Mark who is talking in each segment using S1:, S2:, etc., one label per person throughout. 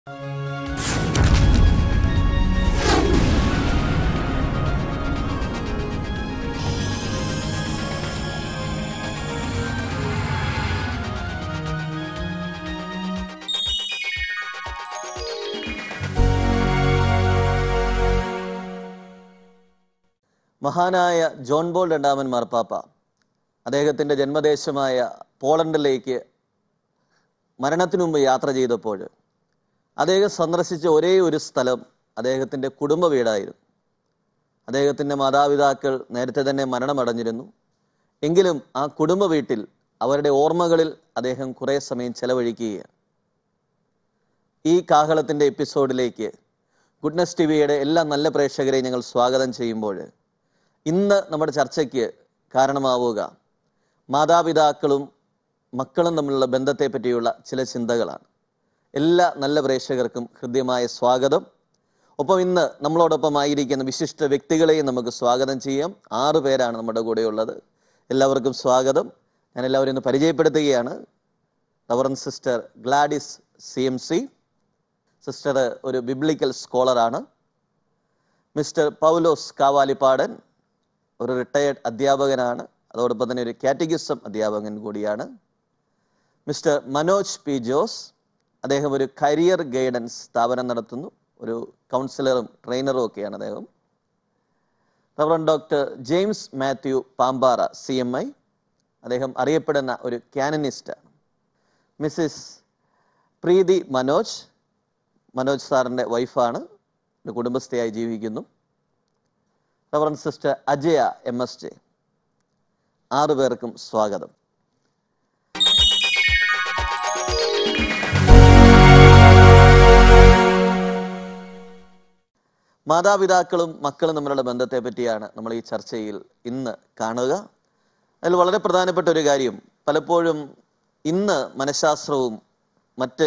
S1: മഹാനായ John ball രണ്ടാമൻ മാർപ്പാപ്പ അദ്ദേഹത്തിൻ്റെ ജന്മദേശമായ പോളണ്ടിലേക്ക് മരണത്തിനു മുമ്പ് യാത്ര ചെയ്തപ്പോൾ അദ്ദേഹം സന്ദർശിച്ച ഒരേ ഒരു സ്ഥലം അദ്ദേഹത്തിൻ്റെ കുടുംബ വീടായിരുന്നു അദ്ദേഹത്തിൻ്റെ മാതാപിതാക്കൾ നേരത്തെ തന്നെ മരണമടഞ്ഞിരുന്നു എങ്കിലും ആ കുടുംബ വീട്ടിൽ അവരുടെ ഓർമ്മകളിൽ അദ്ദേഹം കുറേ സമയം ചെലവഴിക്കുകയാണ് ഈ കാഹളത്തിൻ്റെ എപ്പിസോഡിലേക്ക് ഗുഡ്നസ് ടി വിയുടെ എല്ലാ നല്ല പ്രേക്ഷകരെയും ഞങ്ങൾ സ്വാഗതം ചെയ്യുമ്പോൾ ഇന്ന് നമ്മുടെ ചർച്ചയ്ക്ക് കാരണമാവുക മാതാപിതാക്കളും മക്കളും തമ്മിലുള്ള ബന്ധത്തെ പറ്റിയുള്ള ചില ചിന്തകളാണ് എല്ലാ നല്ല പ്രേക്ഷകർക്കും ഹൃദ്യമായ സ്വാഗതം ഒപ്പം ഇന്ന് നമ്മളോടൊപ്പം ആയിരിക്കുന്ന വിശിഷ്ട വ്യക്തികളെയും നമുക്ക് സ്വാഗതം ചെയ്യാം ആറ് പേരാണ് നമ്മുടെ കൂടെയുള്ളത് എല്ലാവർക്കും സ്വാഗതം ഞാൻ എല്ലാവരെയും ഒന്ന് പരിചയപ്പെടുത്തുകയാണ് reverend sister Gladys C M C sister ഒരു ബിബ്ലിക്കൽ സ്കോളറാണ് മിസ്റ്റർ പൗലോസ് കാവാലിപ്പാടൻ ഒരു റിട്ടയേർഡ് അധ്യാപകനാണ് അതോടൊപ്പം തന്നെ ഒരു കാറ്റഗിസം അധ്യാപകൻ കൂടിയാണ് മിസ്റ്റർ മനോജ് പി ജോസ് അദ്ദേഹം ഒരു കരിയർ ഗൈഡൻസ് സ്ഥാപനം നടത്തുന്നു ഒരു കൗൺസിലറും ട്രെയിനറും ഒക്കെയാണ് അദ്ദേഹം reverend doctor James Mathew Pampara C M I അദ്ദേഹം അറിയപ്പെടുന്ന ഒരു കാനനിസ്റ്റാണ് മിസ്സിസ് പ്രീതി മനോജ് മനോജ് സാറിൻ്റെ വൈഫാണ് ഒരു കുടുംബസ്ഥയായി ജീവിക്കുന്നു reverend sister Ajaya M S J ആറു പേർക്കും സ്വാഗതം മാതാപിതാക്കളും മക്കളും തമ്മിലുള്ള ബന്ധത്തെ പറ്റിയാണ് നമ്മൾ ഈ ചർച്ചയിൽ ഇന്ന് കാണുക അതിൽ വളരെ പ്രധാനപ്പെട്ട ഒരു കാര്യം പലപ്പോഴും ഇന്ന് മനഃശാസ്ത്രവും മറ്റ്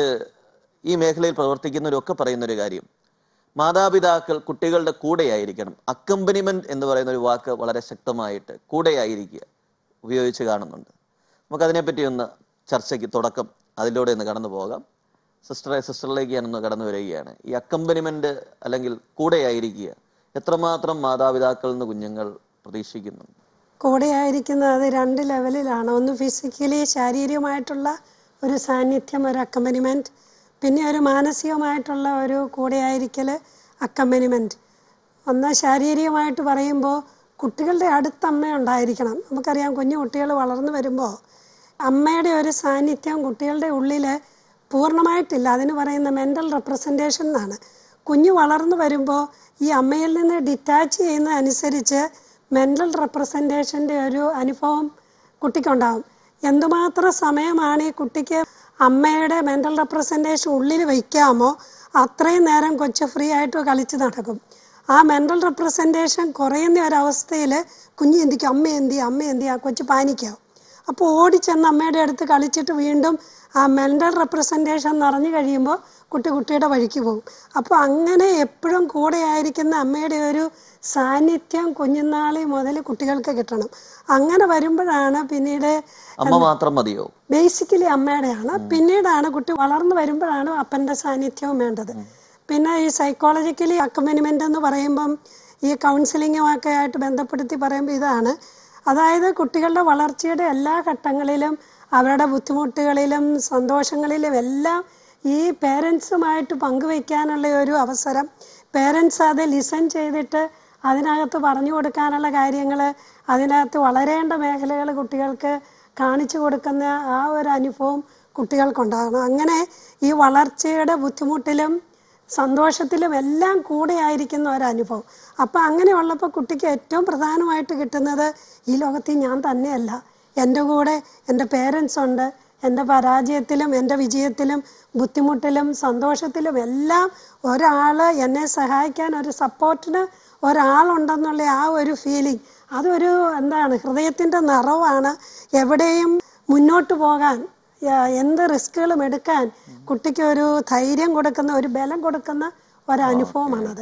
S1: ഈ മേഖലയിൽ പ്രവർത്തിക്കുന്നവരൊക്കെ പറയുന്ന ഒരു കാര്യം മാതാപിതാക്കൾ കുട്ടികളുടെ കൂടെയായിരിക്കണം അക്കമ്പനിമെന്റ് എന്ന് പറയുന്ന ഒരു വാക്ക് വളരെ ശക്തമായിട്ട് കൂടെയായിരിക്കുക ഉപയോഗിച്ച് കാണുന്നുണ്ട് നമുക്കതിനെപ്പറ്റി ഒന്ന് ചർച്ചയ്ക്ക് തുടക്കം അതിലൂടെ ഒന്ന് കടന്നു പോകാം സിസ്റ്ററെ സിസ്റ്ററിലേക്ക് ഞാനൊന്ന് കടന്നു വരികയാണ് ഈ അക്കമ്പനിമെന്റ് അല്ലെങ്കിൽ കൂടെയായിരിക്കുക എത്രമാത്രം മാതാപിതാക്കളിൽ നിന്ന് കുഞ്ഞുങ്ങൾ പ്രതീക്ഷിക്കുന്നുണ്ട്
S2: കൂടെയായിരിക്കുന്നത് അത് രണ്ട് ലെവലിലാണ് ഒന്ന് ഫിസിക്കലി ശാരീരികമായിട്ടുള്ള ഒരു സാന്നിധ്യം ഒരു അക്കമ്പനിമെന്റ് പിന്നെ ഒരു മാനസികമായിട്ടുള്ള ഒരു കൂടെയായിരിക്കൽ അക്കമ്പനിമെന്റ് ഒന്ന് ശാരീരികമായിട്ട് പറയുമ്പോൾ കുട്ടികളുടെ അടുത്ത് അമ്മ ഉണ്ടായിരിക്കണം നമുക്കറിയാം കുഞ്ഞു കുട്ടികൾ വളർന്നു വരുമ്പോൾ അമ്മയുടെ ഒരു സാന്നിധ്യം കുട്ടികളുടെ ഉള്ളിൽ പൂർണ്ണമായിട്ടില്ല അതിന് പറയുന്ന മെൻ്റൽ റെപ്രസെൻറ്റേഷൻ എന്നാണ് കുഞ്ഞു വളർന്നു വരുമ്പോൾ ഈ അമ്മയിൽ നിന്ന് ഡിറ്റാച്ച് ചെയ്യുന്നതനുസരിച്ച് മെൻ്റൽ റെപ്രസെൻറ്റേഷൻ്റെ ഒരു അനുഭവം കുട്ടിക്കുണ്ടാവും എന്തുമാത്രം സമയമാണ് ഈ കുട്ടിക്ക് അമ്മയുടെ മെൻ്റൽ റെപ്രസെൻറ്റേഷൻ ഉള്ളിൽ വയ്ക്കാമോ അത്രയും നേരം കൊച്ചു ഫ്രീ ആയിട്ട് കളിച്ച് നടക്കും ആ മെൻ്റൽ റെപ്രസെൻറ്റേഷൻ കുറയുന്ന ഒരവസ്ഥയിൽ കുഞ്ഞ് എന്തിക്കും അമ്മ എന്തി അമ്മ എന്തി ആ കൊച്ചു പാനിക്കാവും അപ്പോൾ ഓടിച്ചെന്ന് അമ്മയുടെ അടുത്ത് കളിച്ചിട്ട് വീണ്ടും ആ മെൻ്റൽ റെപ്രസെൻറ്റേഷൻ നിറഞ്ഞു കഴിയുമ്പോൾ കുട്ടി കുട്ടിയുടെ വഴിക്ക് പോകും അപ്പോൾ അങ്ങനെ എപ്പോഴും കൂടെ ആയിരിക്കുന്ന അമ്മയുടെ ഒരു സാന്നിധ്യം കുഞ്ഞുനാളി മുതൽ കുട്ടികൾക്ക് കിട്ടണം അങ്ങനെ വരുമ്പോഴാണ് പിന്നീട്
S1: അമ്മ മാത്രം മതിയോ
S2: ബേസിക്കലി അമ്മയുടെയാണ് പിന്നീടാണ് കുട്ടി വളർന്നു വരുമ്പോഴാണ് അപ്പൻ്റെ സാന്നിധ്യവും വേണ്ടത് പിന്നെ ഈ സൈക്കോളജിക്കലി അക്കമ്പനിമെൻ്റ് എന്ന് പറയുമ്പം ഈ കൗൺസിലിങ്ങും ഒക്കെ ആയിട്ട് ബന്ധപ്പെടുത്തി പറയുമ്പോൾ ഇതാണ് അതായത് കുട്ടികളുടെ വളർച്ചയുടെ എല്ലാ ഘട്ടങ്ങളിലും അവരുടെ ബുദ്ധിമുട്ടുകളിലും സന്തോഷങ്ങളിലും എല്ലാം ഈ പേരൻസുമായിട്ട് പങ്കുവയ്ക്കാനുള്ള ഒരു അവസരം പേരൻസ് അത് ലിസൺ ചെയ്തിട്ട് അതിനകത്ത് പറഞ്ഞു കൊടുക്കാനുള്ള കാര്യങ്ങൾ അതിനകത്ത് വളരേണ്ട മേഖലകൾ കുട്ടികൾക്ക് കാണിച്ചു കൊടുക്കുന്ന ആ ഒരു അനുഭവം കുട്ടികൾക്കുണ്ടാകണം അങ്ങനെ ഈ വളർച്ചയുടെ ബുദ്ധിമുട്ടിലും സന്തോഷത്തിലും എല്ലാം കൂടെ ആയിരിക്കുന്ന ഒരനുഭവം അപ്പം അങ്ങനെയുള്ളപ്പോൾ കുട്ടിക്ക് ഏറ്റവും പ്രധാനമായിട്ട് കിട്ടുന്നത് ഈ ലോകത്തിൽ ഞാൻ തന്നെയല്ല എൻ്റെ കൂടെ എൻ്റെ പേരൻസ് ഉണ്ട് എൻ്റെ പരാജയത്തിലും എൻ്റെ വിജയത്തിലും ബുദ്ധിമുട്ടിലും സന്തോഷത്തിലും എല്ലാം ഒരാൾ എന്നെ സഹായിക്കാൻ ഒരു സപ്പോർട്ടിന് ഒരാളുണ്ടെന്നുള്ള ആ ഒരു ഫീലിംഗ് അതൊരു എന്താണ് ഹൃദയത്തിൻ്റെ നിറവാണ് എവിടെയും മുന്നോട്ട് പോകാൻ യ- എന്ത് റിസ്കുകളും എടുക്കാൻ കുട്ടിക്ക് ഒരു ധൈര്യം കൊടുക്കുന്ന ഒരു ബലം കൊടുക്കുന്ന ഒരനുഭവമാണത്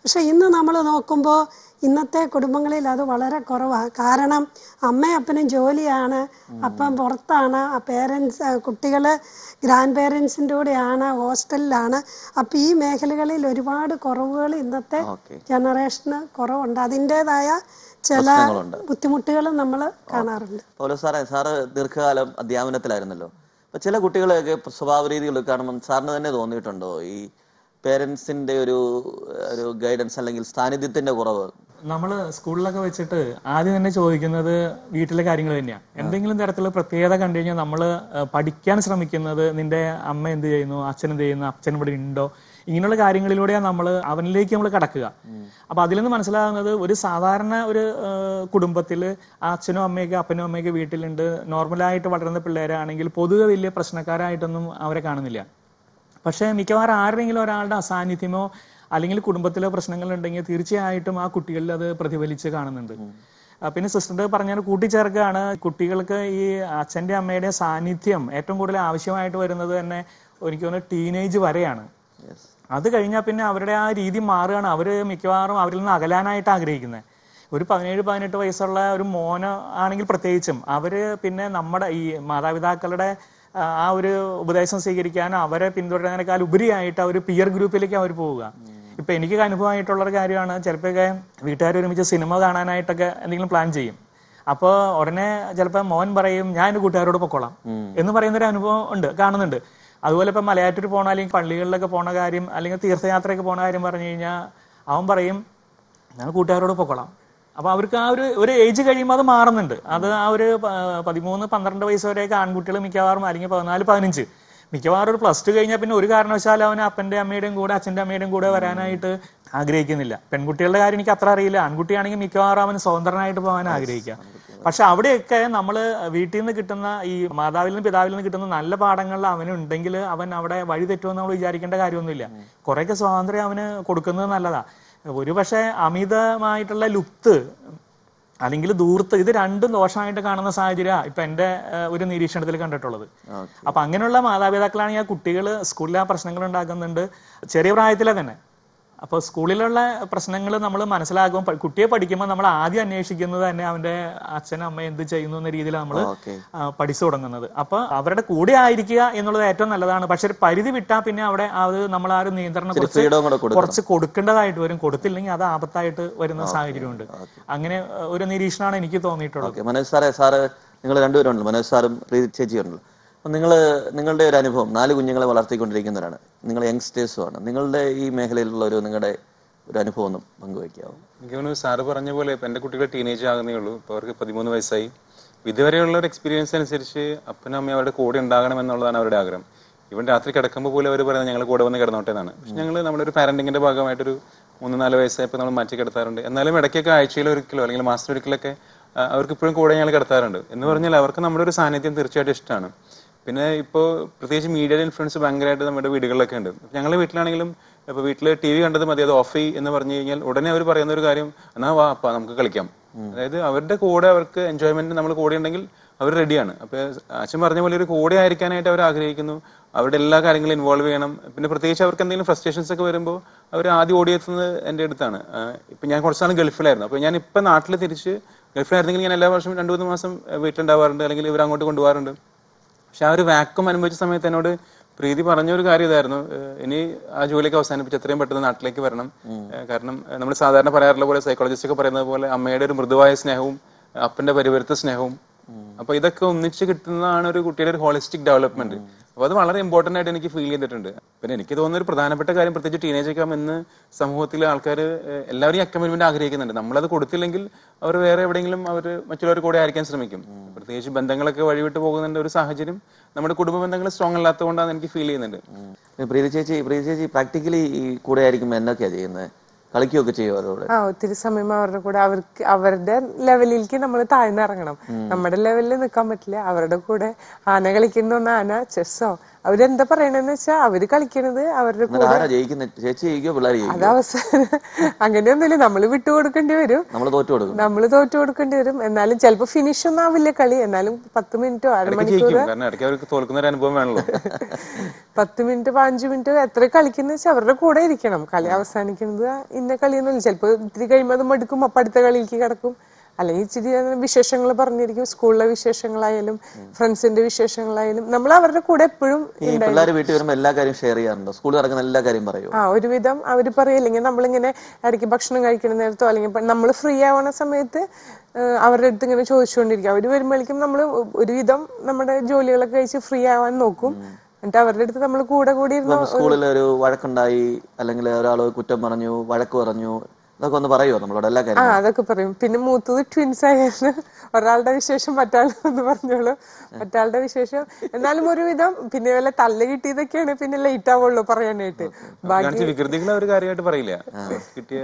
S2: പക്ഷെ ഇന്ന് നമ്മൾ നോക്കുമ്പോൾ ഇന്നത്തെ കുടുംബങ്ങളിൽ അത് വളരെ കുറവാണ് കാരണം അമ്മയും അപ്പനും ജോലിയാണ് അപ്പം പുറത്താണ് ആ പേരൻസ് കുട്ടികൾ ഗ്രാൻഡ് പേരൻസിൻ്റെ കൂടെയാണ് ഹോസ്റ്റലിലാണ് അപ്പം ഈ മേഖലകളിൽ ഒരുപാട് കുറവുകൾ ഇന്നത്തെ
S1: ഓക്കെ
S2: ജനറേഷന് കുറവുണ്ട് അതിൻ്റെതായ ചില
S1: പ്രശ്നങ്ങളുണ്ട്.
S2: ബുദ്ധിമുട്ടുകളും നമ്മൾ കാണാറുണ്ട്
S1: പൗലോ സാറേ സാറ് ദീർഘകാലം അധ്യാപനത്തിലായിരുന്നല്ലോ അപ്പൊ ചില കുട്ടികളെയൊക്കെ സ്വഭാവ രീതികൾ കാണുമ്പോൾ സാറിന് തന്നെ തോന്നിയിട്ടുണ്ടോ ഈ പേരൻസിന്റെ ഒരു ഒരു ഗൈഡൻസ് അല്ലെങ്കിൽ സാന്നിധ്യത്തിന്റെ കുറവ്
S3: നമ്മൾ സ്കൂളിലൊക്കെ വെച്ചിട്ട് ആദ്യം തന്നെ ചോദിക്കുന്നത് വീട്ടിലെ കാര്യങ്ങൾ തന്നെയാണ് എന്തെങ്കിലും തരത്തിലുള്ള പ്രത്യേകത കണ്ടു കഴിഞ്ഞാൽ നമ്മൾ പഠിക്കാൻ ശ്രമിക്കുന്നത് നിന്റെ അമ്മ എന്ത് ചെയ്യുന്നു അച്ഛൻ എന്ത് ചെയ്യുന്നു അച്ഛൻ ഇവിടെ ഉണ്ടോ ഇങ്ങനെയുള്ള കാര്യങ്ങളിലൂടെയാണ് നമ്മൾ അവനിലേക്ക് നമ്മൾ കടക്കുക അപ്പൊ അതിൽ നിന്ന് മനസ്സിലാകുന്നത് ഒരു സാധാരണ ഒരു കുടുംബത്തിൽ അച്ഛനും അമ്മയൊക്കെ അപ്പനും അമ്മയൊക്കെ വീട്ടിലുണ്ട് നോർമലായിട്ട് വളരുന്ന പിള്ളേരാണെങ്കിൽ പൊതുവെ വലിയ പ്രശ്നക്കാരായിട്ടൊന്നും അവരെ കാണുന്നില്ല പക്ഷേ മിക്കവാറും ആരുടെങ്കിലും ഒരാളുടെ അസാന്നിധ്യമോ അല്ലെങ്കിൽ കുടുംബത്തിലെ പ്രശ്നങ്ങൾ ഉണ്ടെങ്കിൽ തീർച്ചയായിട്ടും ആ കുട്ടികളിൽ അത് പ്രതിഫലിച്ച് കാണുന്നുണ്ട് ആ, പിന്നെ സിസ്റ്റർ പറഞ്ഞാൽ കൂട്ടിച്ചേർക്കുകയാണ് കുട്ടികൾക്ക് ഈ അച്ഛന്റെ അമ്മയുടെ സാന്നിധ്യം ഏറ്റവും കൂടുതൽ ആവശ്യമായിട്ട് വരുന്നത് തന്നെ എനിക്ക് തോന്നുന്നു ടീനേജ് വരെയാണ്
S1: യെസ്
S3: അത് കഴിഞ്ഞാൽ പിന്നെ അവരുടെ ആ രീതി മാറുകയാണ് അവർ മിക്കവാറും അവരിൽ നിന്ന് അകലാനായിട്ട് ആഗ്രഹിക്കുന്നത് ഒരു പതിനേഴ് പതിനെട്ട് വയസ്സുള്ള ഒരു മോന് ആണെങ്കിൽ പ്രത്യേകിച്ചും അവര് പിന്നെ നമ്മുടെ ഈ മാതാപിതാക്കളുടെ ആ, ആ ഒരു ഉപദേശം സ്വീകരിക്കാനും അവരെ പിന്തുടരാനേക്കാൾ ഉപരിയായിട്ട് അവർ പിയർ ഗ്രൂപ്പിലേക്ക് അവർ പോവുക ഇപ്പൊ എനിക്ക് അനുഭവമായിട്ടുള്ള ഒരു കാര്യമാണ് ചിലപ്പോഴൊക്കെ വീട്ടുകാർ ഒരുമിച്ച് സിനിമ കാണാനായിട്ടൊക്കെ എന്തെങ്കിലും പ്ലാൻ ചെയ്യും അപ്പോൾ ഉടനെ ചിലപ്പോൾ മോൻ പറയും ഞാൻ എൻ്റെ കൂട്ടുകാരോട് പൊക്കോളാം എന്ന് പറയുന്ന ഒരു അനുഭവം ഉണ്ട് കാണുന്നുണ്ട് അതുപോലെ ഇപ്പം മലയാറ്റൂർ പോണ അല്ലെങ്കിൽ പള്ളികളിലൊക്കെ പോണ കാര്യം അല്ലെങ്കിൽ തീർത്ഥയാത്രയൊക്കെ പോണ കാര്യം പറഞ്ഞു കഴിഞ്ഞാൽ അവൻ പറയും ഞാൻ കൂട്ടുകാരോട് പൊക്കോളാം അപ്പൊ അവർക്ക് ആ ഒരു ഒരു ഏജ് കഴിയുമ്പോൾ അത് മാറുന്നുണ്ട് അത് ആ ഒരു പ- പതിമൂന്ന് പന്ത്രണ്ട് വയസ്സ് വരെയൊക്കെ ആൺകുട്ടികൾ മിക്കവാറും അല്ലെങ്കിൽ പതിനാല് പതിനഞ്ച് മിക്കവാറും ഒരു പ്ലസ് ടു കഴിഞ്ഞാൽ പിന്നെ ഒരു കാരണവശാലും അവന് അപ്പന്റെ അമ്മയുടെയും കൂടെ അച്ഛന്റെ അമ്മയുടെയും കൂടെ വരാനായിട്ട് ആഗ്രഹിക്കുന്നില്ല പെൺകുട്ടികളുടെ കാര്യം എനിക്ക് അത്ര അറിയില്ല ആൺകുട്ടിയാണെങ്കിൽ മിക്കവാറും അവൻ സ്വതന്ത്രനായിട്ട് പോകാൻ ആഗ്രഹിക്കുക പക്ഷെ അവിടെയൊക്കെ നമ്മൾ വീട്ടിൽ നിന്ന് കിട്ടുന്ന ഈ മാതാവിൽ നിന്ന് പിതാവിൽ നിന്ന് കിട്ടുന്ന നല്ല പാഠങ്ങൾ അവനുണ്ടെങ്കിൽ അവൻ അവിടെ വഴി തെറ്റുമെന്ന് നമ്മൾ വിചാരിക്കേണ്ട കാര്യമൊന്നുമില്ല കുറെയൊക്കെ സ്വാതന്ത്ര്യം അവന് കൊടുക്കുന്നത് നല്ലതാ ഒരു പക്ഷേ അമിതമായിട്ടുള്ള ലുപ്ത് അല്ലെങ്കിൽ ദൂർത്ത് ഇത് രണ്ടും ദോഷമായിട്ട് കാണുന്ന സാഹചര്യം ഇപ്പൊ എന്റെ ഏഹ്, ഒരു നിരീക്ഷണത്തിൽ കണ്ടിട്ടുള്ളത്
S1: ഓക്കെ
S3: അപ്പൊ അങ്ങനെയുള്ള മാതാപിതാക്കളാണെങ്കിൽ ആ കുട്ടികൾ സ്കൂളിൽ ആ പ്രശ്നങ്ങൾ ഉണ്ടാക്കുന്നുണ്ട് ചെറിയ പ്രായത്തിലെ തന്നെ അപ്പോൾ സ്കൂളിലുള്ള പ്രശ്നങ്ങൾ നമ്മൾ മനസ്സിലാക്കും പ- കുട്ടിയെ പഠിക്കുമ്പോൾ നമ്മൾ ആദ്യം അന്വേഷിക്കുന്നത് തന്നെ അവന്റെ അച്ഛനും അമ്മ എന്ത് ചെയ്യുന്നു എന്ന രീതിയിൽ നമ്മൾ
S1: ഓക്കെ
S3: പഠിച്ചു തുടങ്ങുന്നത് അപ്പൊ അവരുടെ കൂടെ ആയിരിക്കുക എന്നുള്ളത് ഏറ്റവും നല്ലതാണ് പക്ഷെ ഒരു പരിധി വിട്ടാൽ പിന്നെ അവിടെ അത് നമ്മൾ ആ ഒരു നിയന്ത്രണം കുറച്ച്
S1: ഫ്രീഡം കൂടെ കൊടുക്കണം
S3: കുറച്ച് കൊടുക്കേണ്ടതായിട്ട് വരും കൊടുത്തില്ലെങ്കിൽ അത് ആപത്തായിട്ട് വരുന്ന സാഹചര്യമുണ്ട് അങ്ങനെ ഏഹ്, ഒരു നിരീക്ഷണമാണ് എനിക്ക് തോന്നിയിട്ടുള്ളത്
S1: ഓക്കെ മനോജ് സാറേ സാറ് നിങ്ങൾ രണ്ടുപേരുണ്ടല്ലോ മനോജ് സാറും പ്രീതി ചേച്ചിയുണ്ടല്ലോ അപ്പം നിങ്ങൾ നിങ്ങളുടെ ഒരു അനുഭവം നാല് കുഞ്ഞുങ്ങളെ വളർത്തിക്കൊണ്ടിരിക്കുന്നവരാണ് നിങ്ങൾ യങ്സ്റ്റേഴ്സും ആണ് നിങ്ങളുടെ ഈ മേഖലയിലുള്ള ഒരു നിങ്ങളുടെ ഒരു അനുഭവം ഒന്ന് പങ്കുവയ്ക്കാവും
S4: എനിക്ക് തോന്നുന്നു സാറ് പറഞ്ഞ പോലെ ഇപ്പൊ എന്റെ കുട്ടികൾ ടീനേജ് ആകുന്നേ ഉള്ളൂ ഇപ്പൊ അവർക്ക് പതിമൂന്ന് വയസ്സായി ഇതുവരെയുള്ള ഒരു എക്സ്പീരിയൻസ് അനുസരിച്ച് അപ്പനും അമ്മയും അവരുടെ കൂടെ ഉണ്ടാകണം എന്നുള്ളതാണ് അവരുടെ ആഗ്രഹം ഇവൻ രാത്രി കിടക്കുമ്പോൾ പോലും അവർ പറയുന്നത് ഞങ്ങൾ കൂടെ വന്ന് കിടന്നോട്ടെ എന്നാണ് പക്ഷെ ഞങ്ങൾ നമ്മുടെ ഒരു പാരന്റിങ്ങിന്റെ ഭാഗമായിട്ടൊരു മൂന്ന് നാല് വയസ്സായപ്പോൾ നമ്മൾ മാറ്റി കിടത്താറുണ്ട് എന്നാലും ഇടയ്ക്കൊക്കെ ആഴ്ചയിൽ ഒരിക്കലോ അല്ലെങ്കിൽ മാസത്തിൽ ഒരിക്കലൊക്കെ ആ, അവർക്ക് ഇപ്പോഴും കൂടെ ഞങ്ങൾ കിടത്താറുണ്ട് എന്ന് പറഞ്ഞാൽ അവർക്ക് നമ്മുടെ ഒരു സാന്നിധ്യം തീർച്ചയായിട്ടും ഇഷ്ടമാണ് പിന്നെ ഇപ്പോൾ പ്രത്യേകിച്ച് മീഡിയയുടെ ഇൻഫ്ലുവൻസ് ഭയങ്കരമായിട്ട് നമ്മുടെ വീടുകളിലൊക്കെ ഉണ്ട് ഞങ്ങളുടെ വീട്ടിലാണെങ്കിലും ഇപ്പൊ വീട്ടിൽ ടി വി കണ്ടത് മതി അത് ഓഫ് ചെയ് എന്ന് പറഞ്ഞു കഴിഞ്ഞാൽ ഉടനെ അവർ പറയുന്ന ഒരു കാര്യം എന്നാ വാ അപ്പ നമുക്ക് കളിക്കാം അതായത് അവരുടെ കൂടെ അവർക്ക് എൻജോയ്മെന്റ് നമ്മൾ കൂടെ ഉണ്ടെങ്കിൽ അവർ റെഡിയാണ് അപ്പൊ അച്ഛൻ പറഞ്ഞ പോലെ ഒരു കൂടെ ആയിരിക്കാനായിട്ട് അവർ ആഗ്രഹിക്കുന്നു അവരുടെ എല്ലാ കാര്യങ്ങളും ഇൻവോൾവ് ചെയ്യണം പിന്നെ പ്രത്യേകിച്ച് അവർക്ക് എന്തെങ്കിലും ഫ്രസ്ട്രേഷൻസ് ഒക്കെ വരുമ്പോൾ അവർ ആദ്യം ഓടിയെത്തുന്നത് എൻ്റെ അടുത്താണ് ആഹ് ഇപ്പൊ ഞാൻ കുറച്ച് നാൾ ഗൾഫിലായിരുന്നു അപ്പൊ ഞാൻ ഇപ്പൊ നാട്ടിൽ തിരിച്ച് ഗൾഫിലായിരുന്നെങ്കിൽ ഞാൻ എല്ലാ വർഷവും രണ്ടു മൂന്ന് മാസം ഏഹ് വീട്ടിലുണ്ടാവാറുണ്ട് അല്ലെങ്കിൽ ഇവർ അങ്ങോട്ട് കൊണ്ടുപോകാറുണ്ട് പക്ഷെ ആ ഒരു വാക്വം അനുഭവിച്ച സമയത്ത് എന്നോട് പ്രീതി പറഞ്ഞ ഒരു കാര്യം ഇതായിരുന്നു ഏഹ് ഇനി ആ ജോലിയൊക്കെ അവസാനിപ്പിച്ച് എത്രയും പെട്ടെന്ന് നാട്ടിലേക്ക് വരണം ഏഹ് കാരണം നമ്മൾ സാധാരണ പറയാറുള്ള പോലെ സൈക്കോളജിസ്റ്റ് ഒക്കെ പറയുന്നത് പോലെ അമ്മയുടെ ഒരു മൃദുവായ സ്നേഹവും അപ്പന്റെ പരിവരുത്ത സ്നേഹവും അപ്പൊ ഇതൊക്കെ ഒന്നിച്ച് കിട്ടുന്നതാണ് ഒരു കുട്ടിയുടെ ഒരു ഹോളിസ്റ്റിക് ഡെവലപ്മെന്റ് അപ്പൊ അത് വളരെ ഇമ്പോർട്ടന്റ് ആയിട്ട് എനിക്ക് ഫീൽ ചെയ്തിട്ടുണ്ട് പിന്നെ എനിക്ക് തോന്നുന്ന ഒരു പ്രധാനപ്പെട്ട കാര്യം പ്രത്യേകിച്ച് ടീനേജ് ഒക്കെ ആകുമ്പോൾ ഇന്ന് സമൂഹത്തിലെ ആൾക്കാർ എല്ലാവരും ഈ അക്കമ്പനിമെന്റ് ആഗ്രഹിക്കുന്നുണ്ട് നമ്മളത് കൊടുത്തില്ലെങ്കിൽ അവർ വേറെ എവിടെയെങ്കിലും അവർ മറ്റുള്ളവർ കൂടെ ആയിരിക്കാൻ ശ്രമിക്കും പ്രത്യേകിച്ച് ബന്ധങ്ങളൊക്കെ വഴിവിട്ട് പോകുന്നതിന്റെ ഒരു സാഹചര്യം നമ്മുടെ കുടുംബ ബന്ധങ്ങൾ സ്ട്രോങ് അല്ലാത്തതുകൊണ്ടാണ് എനിക്ക് ഫീൽ ചെയ്യുന്നുണ്ട്
S1: ഉം. പ്രീതി ചേച്ചി പ്രീതി ചേച്ചി പ്രാക്ടിക്കലി ഈ കൂടെ ആയിരിക്കുമ്പോൾ എന്തൊക്കെയാ ചെയ്യുന്നത് കളിക്കുകയൊക്കെ ചെയ്യും അവരോട്
S5: ആ ഒത്തിരി സമയം അവരുടെ കൂടെ അവർക്ക് അവരുടെ ലെവലിലേക്ക് നമ്മൾ താഴ്ന്നിറങ്ങണം നമ്മുടെ ലെവലിൽ നിൽക്കാൻ പറ്റില്ല അവരുടെ കൂടെ ആന കളിക്കുന്ന ആന ചെസ്സോ അവരെന്താ പറയണെന്ന് വെച്ചാൽ അവര് കളിക്കണത് അവരുടെ കൂടെ
S1: എന്നിട്ട് ആരാ ജയിക്കുന്നത് ചേച്ചി ജയിക്കോ പിള്ളേർ ജയിക്കും
S5: അത് അവസാനം അങ്ങനെയൊന്നുമില്ല നമ്മൾ വിട്ടുകൊടുക്കേണ്ടി വരും
S1: നമ്മൾ തോറ്റു കൊടുക്കും
S5: നമ്മൾ തോറ്റു കൊടുക്കേണ്ടി വരും എന്നാലും ചിലപ്പോ ഫിനിഷ് ഒന്നും ആവില്ല കളി എന്നാലും പത്ത് മിനിറ്റോ
S4: ഇടയ്ക്ക്
S5: അരമണിക്കൂർ
S4: ജയിക്കും കാരണം ഇടയ്ക്ക് അവർക്ക് തോൽക്കുന്ന ഒരു അനുഭവം വേണമല്ലോ
S5: പത്ത് മിനിറ്റ് പതിനഞ്ച് മിനിറ്റ് എത്ര കളിക്കുന്ന വെച്ചാൽ അവരുടെ കൂടെ ഇരിക്കണം കളി അവസാനിക്കുന്നത് ഇന്ന കളിയൊന്നുമില്ല ചിലപ്പോൾ ഇത്തിരി കഴിയുമ്പോൾ അത് മടുക്കും അപ്പൊ അടുത്ത കളിക്ക് കിടക്കും അല്ലെങ്കിൽ ഇച്ചിരി വിശേഷങ്ങൾ പറഞ്ഞിരിക്കും സ്കൂളിലെ വിശേഷങ്ങളായാലും ഫ്രണ്ട്സിന്റെ വിശേഷങ്ങളായാലും നമ്മൾ അവരുടെ കൂടെ എപ്പോഴും
S1: ഈ പിള്ളേർ വീട്ടിൽ വരുമ്പോൾ എല്ലാ കാര്യം ഷെയർ ചെയ്യാറുണ്ടോ സ്കൂളിൽ നടക്കുന്ന എല്ലാ കാര്യം പറയൂ
S5: ആ ഒരുവിധം അവർ പറയും അല്ലെങ്കിൽ നമ്മളിങ്ങനെ ഇടയ്ക്ക് ഭക്ഷണം കഴിക്കുന്ന നേരത്തോ അല്ലെങ്കിൽ നമ്മൾ ഫ്രീ ആവണ സമയത്ത് ഏഹ് അവരുടെ അടുത്ത് ഇങ്ങനെ ചോദിച്ചുകൊണ്ടിരിക്കും അവർ വരുമ്പോഴേക്കും നമ്മൾ ഒരുവിധം നമ്മുടെ ജോലികളൊക്കെ കഴിച്ച് ഫ്രീ ആവാൻ നോക്കും എന്നിട്ട് അവരുടെ അടുത്ത് നമ്മൾ കൂടെ കൂടി ഇരുന്ന്
S1: ഇപ്പം സ്കൂളിൽ ഒരു വഴക്കുണ്ടായി അല്ലെങ്കിൽ ഒരാൾ കുറ്റം പറഞ്ഞു വഴക്ക് പറഞ്ഞു ഇതൊക്കെ ഒന്ന് പറയുമോ നമ്മളോട് എല്ലാ
S5: ആ
S1: കാര്യം
S5: അതൊക്കെ പറയും പിന്നെ മൂത്തത് ട്വിൻസ് ആയിരുന്നു ഒരാളുടെ വിശേഷം മറ്റാൾ ഒന്ന് പറഞ്ഞോളൂ മറ്റാളുടെ വിശേഷം എന്നാലും ഒരുവിധം പിന്നെ വല്ല തല്ല് കിട്ടിയതൊക്കെയാണ് പിന്നെ ലേറ്റ് ആവുള്ളൂ പറയാനായിട്ട് ബാക്കി
S4: കാണിച്ച വികൃതികൾ അവർ കാര്യമായിട്ട് പറയില്ല കിട്ടിയ